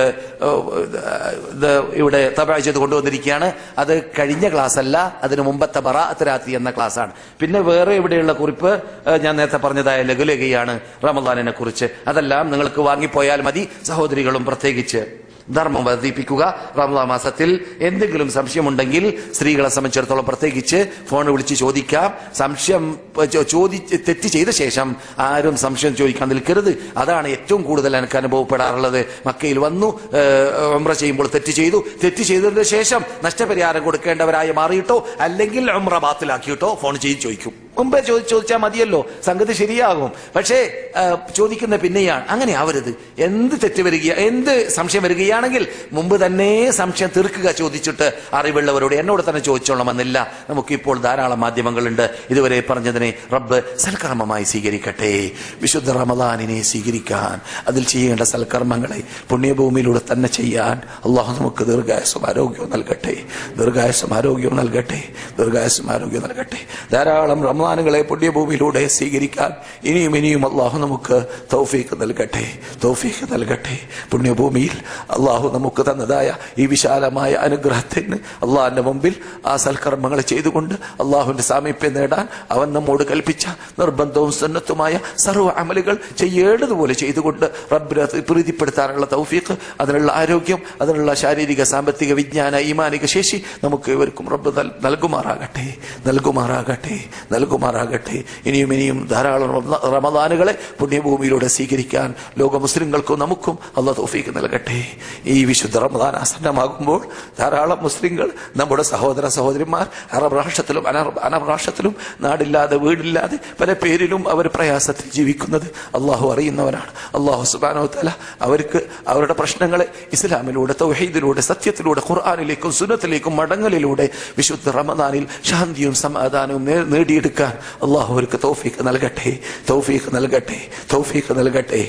ഇത് ഇവിടെ തപാ ചെയ്ത് കൊണ്ടുവന്നിരിക്കുകയാണ് അത് കഴിഞ്ഞ ക്ലാസ് അല്ല അതിന് മുമ്പത്തെ ബറാഅത്ത് രാത്രി എന്ന ക്ലാസ് ആണ് പിന്നെ വേറെ ഇവിടെയുള്ള കുറിപ്പ് ഏഹ്, ഞാൻ നേരത്തെ പറഞ്ഞതായ ലഘുലകയാണ് റമദാനിനെ കുറിച്ച് അതെല്ലാം നിങ്ങൾക്ക് വാങ്ങിപ്പോയാൽ മതി സഹോദരികളും പ്രത്യേകിച്ച് ധർമ്മം വർദ്ധിപ്പിക്കുക റമദാൻ മാസത്തിൽ എന്തെങ്കിലും സംശയമുണ്ടെങ്കിൽ സ്ത്രീകളെ സംബന്ധിച്ചിടത്തോളം പ്രത്യേകിച്ച് ഫോൺ വിളിച്ച് ചോദിക്കാം സംശയം ഏഹ്, ചോ- ചോദി തെറ്റ് ചെയ്ത ശേഷം ആരും സംശയം ചോദിക്കാൻ നിൽക്കരുത് അതാണ് ഏറ്റവും കൂടുതൽ എനിക്ക് അനുഭവപ്പെടാറുള്ളത് മക്കയിൽ വന്നു ഏഹ്, ഉംറ ചെയ്യുമ്പോൾ തെറ്റ് ചെയ്തു തെറ്റ് ചെയ്തതിന് ശേഷം നഷ്ടപരിഹാരം കൊടുക്കേണ്ടവരായി മാറിയിട്ടോ അല്ലെങ്കിൽ ഉംറ ബാത്തിലാക്കിയിട്ടോ ഫോൺ ചെയ്ത് ചോദിക്കും മുമ്പേ ചോദിച്ച് ചോദിച്ചാൽ മതിയല്ലോ സംഗതി ശരിയാകും പക്ഷേ ആ, ചോദിക്കുന്ന പിന്നെയാണ് അങ്ങനെ ആവരുത് എന്ത് തെറ്റ് വരിക എന്ത് സംശയം വരികയാണെങ്കിൽ മുമ്പ് തന്നെ സംശയം തീർക്കുക ചോദിച്ചിട്ട് അറിവുള്ളവരോട് എന്നോട് തന്നെ ചോദിച്ചോളണമെന്നില്ല നമുക്കിപ്പോൾ ധാരാളം മാധ്യമങ്ങളുണ്ട് ഇതുവരെ പറഞ്ഞതിനെ റബ്ബ് സൽക്കർമ്മമായി സ്വീകരിക്കട്ടെ വിശുദ്ധ റമദാനിനെ സ്വീകരിക്കാൻ അതിൽ ചെയ്യേണ്ട സൽക്കർമ്മങ്ങളെ പുണ്യഭൂമിയിലൂടെ തന്നെ ചെയ്യാൻ അള്ളാഹു നമുക്ക് ദീർഘായുസും ആരോഗ്യവും നൽകട്ടെ ദീർഘായുസും ആരോഗ്യവും നൽകട്ടെ ദീർഘായുസും ആരോഗ്യവും നൽകട്ടെ ധാരാളം റമദാനുകളെ പുണ്യഭൂമിയിലൂടെ സ്വീകരിക്കാൻ ഇനിയും ഇനിയും അള്ളാഹു നമുക്ക് തൗഫീഖ് നൽകട്ടെ തൗഫീഖ് നൽകട്ടെ പുണ്യഭൂമിയിൽ അള്ളാഹു നമുക്ക് തന്നതായ ഈ വിശാലമായ അനുഗ്രഹത്തിന് അള്ളാഹിന്റെ മുമ്പിൽ ആ സൽക്കർമ്മങ്ങൾ ചെയ്തുകൊണ്ട് അള്ളാഹുവിന്റെ സാമീപ്യം നേടാൻ അവൻ നമ്മോട് കൽപ്പിച്ച നിർബന്ധവും സന്നദ്ധമായ സർവ്വ അമലുകൾ ചെയ്യേണ്ടതുപോലെ ചെയ്തുകൊണ്ട് റബ്ബിനെ പ്രീതിപ്പെടുത്താനുള്ള തൗഫീഖ് അതിനുള്ള ആരോഗ്യം അതിനുള്ള ശാരീരിക സാമ്പത്തിക വിജ്ഞാന ഈമാനിക ശേഷി നമുക്ക് ഇവർക്കും റബ്ബ് നൽ- നൽകുമാറാകട്ടെ നൽകുമാറാകട്ടെ നൽകുമാറാകട്ടെ ഇനിയും ഇനിയും ധാരാളം റമദാ- റമദാനുകളെ പുണ്യഭൂമിയിലൂടെ സ്വീകരിക്കാൻ ലോക മുസ്ലിങ്ങൾക്കും നമുക്കും അള്ളാഹ് തൗഫീഖ് നൽകട്ടെ ഈ വിശുദ്ധ റമദാൻ ആസന്നമാകുമ്പോൾ ധാരാളം മുസ്ലിങ്ങൾ നമ്മുടെ സഹോദര സഹോദരിമാർ അറബ് രാഷ്ട്രത്തിലും അനറബ് അനബ് രാഷ്ട്രത്തിലും നാടില്ലാതെ വീടില്ലാതെ പല പേരിലും അവർ പ്രയാസത്തിൽ ജീവിക്കുന്നത് അള്ളാഹു അറിയുന്നവരാണ് അള്ളാഹു സുബാനോ തല അവർക്ക് അവരുടെ പ്രശ്നങ്ങളെ ഇസ്ലാമിലൂടെ തൗഹീദിലൂടെ സത്യത്തിലൂടെ ഖുർആാനിലേക്കും സുന്നത്തിലേക്കും മടങ്ങലിലൂടെ വിശുദ്ധ റമദാനിൽ ശാന്തിയും സമാധാനവും നേ- നേടിയെടുക്കാൻ അള്ളാഹു അവർക്ക് തൗഫീഖ് നൽകട്ടെ തൗഫീഖ് നൽകട്ടെ തൗഫീഖ് നൽകട്ടെ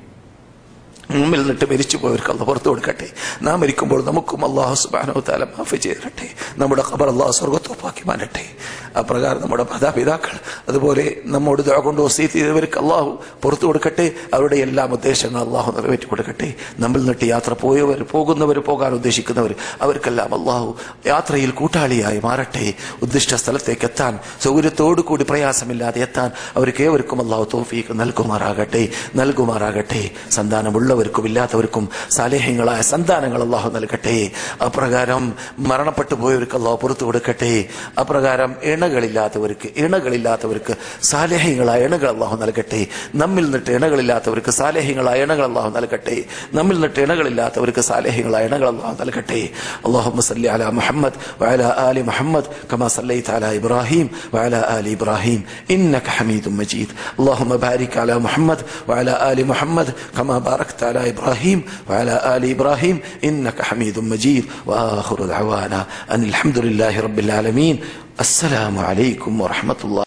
മുമ്പിൽ നിന്നിട്ട് മരിച്ചു പോയവർക്ക് അള്ള പുറത്തു കൊടുക്കട്ടെ നാം മരിക്കുമ്പോൾ നമുക്കും അള്ളാഹു സുബാനോ താല മാഫ് ചെയ്തിരട്ടെ നമ്മുടെ ഖബർ അള്ളാഹു സ്വർഗത്തോപ്പാക്കി മാറ്റട്ടെ അപ്രകാരം നമ്മുടെ മാതാപിതാക്കൾ അതുപോലെ നമ്മോട് ദുആ കൊണ്ട് വസീത്ത് ചെയ്തവർക്ക് അള്ളാഹു പുറത്തു കൊടുക്കട്ടെ അവരുടെ എല്ലാ ഉദ്ദേശങ്ങളും അള്ളാഹു നിറവേറ്റി കൊടുക്കട്ടെ നമ്മിൽ നിന്നിട്ട് യാത്ര പോയവർ പോകുന്നവർ പോകാൻ ഉദ്ദേശിക്കുന്നവർ അവർക്കെല്ലാം അള്ളാഹു യാത്രയിൽ കൂട്ടാളിയായി മാറട്ടെ ഉദ്ദിഷ്ട സ്ഥലത്തേക്ക് എത്താൻ സൗകര്യത്തോടു കൂടി പ്രയാസമില്ലാതെ എത്താൻ അവർക്ക് ഏവർക്കും അള്ളാഹു തോഫീക്ക് നൽകുമാറാകട്ടെ നൽകുമാറാകട്ടെ സന്താനമുള്ളവർക്കും ഇല്ലാത്തവർക്കും സാലേഹ്യങ്ങളായ സന്താനങ്ങൾ അള്ളാഹു നൽകട്ടെ അപ്രകാരം മരണപ്പെട്ടു പോയവർക്ക് അള്ളാഹു പുറത്തു കൊടുക്കട്ടെ അപ്രകാരം ഇണകളില്ലാത്തവർക്ക് ഇണകളില്ലാത്തവർക്ക് സാലേഹ്യങ്ങളായ ഇണകൾ അള്ളാഹു നൽകട്ടെ നമ്മിൽ നിന്നിട്ട് ഇണകളില്ലാത്തവർക്ക് സാലേഹ്യങ്ങളായ ഇണകൾ അള്ളാഹു നൽകട്ടെ നമ്മിൽ നിന്നിട്ട് ഇണകളില്ലാത്തവർക്ക് സാലേഹ്യങ്ങളായ ഇണകൾ അള്ളാഹു നൽകട്ടെ اللهم صل على محمد وعلى آل محمد كما صليت على إبراهيم وعلى آل إبراهيم إنك حميد مجيد اللهم بارك على محمد وعلى آل محمد كما باركت على إبراهيم وعلى آل إبراهيم إنك حميد مجيد وآخر دعوانا أن الحمد لله رب العالمين السلام عليكم ورحمة الله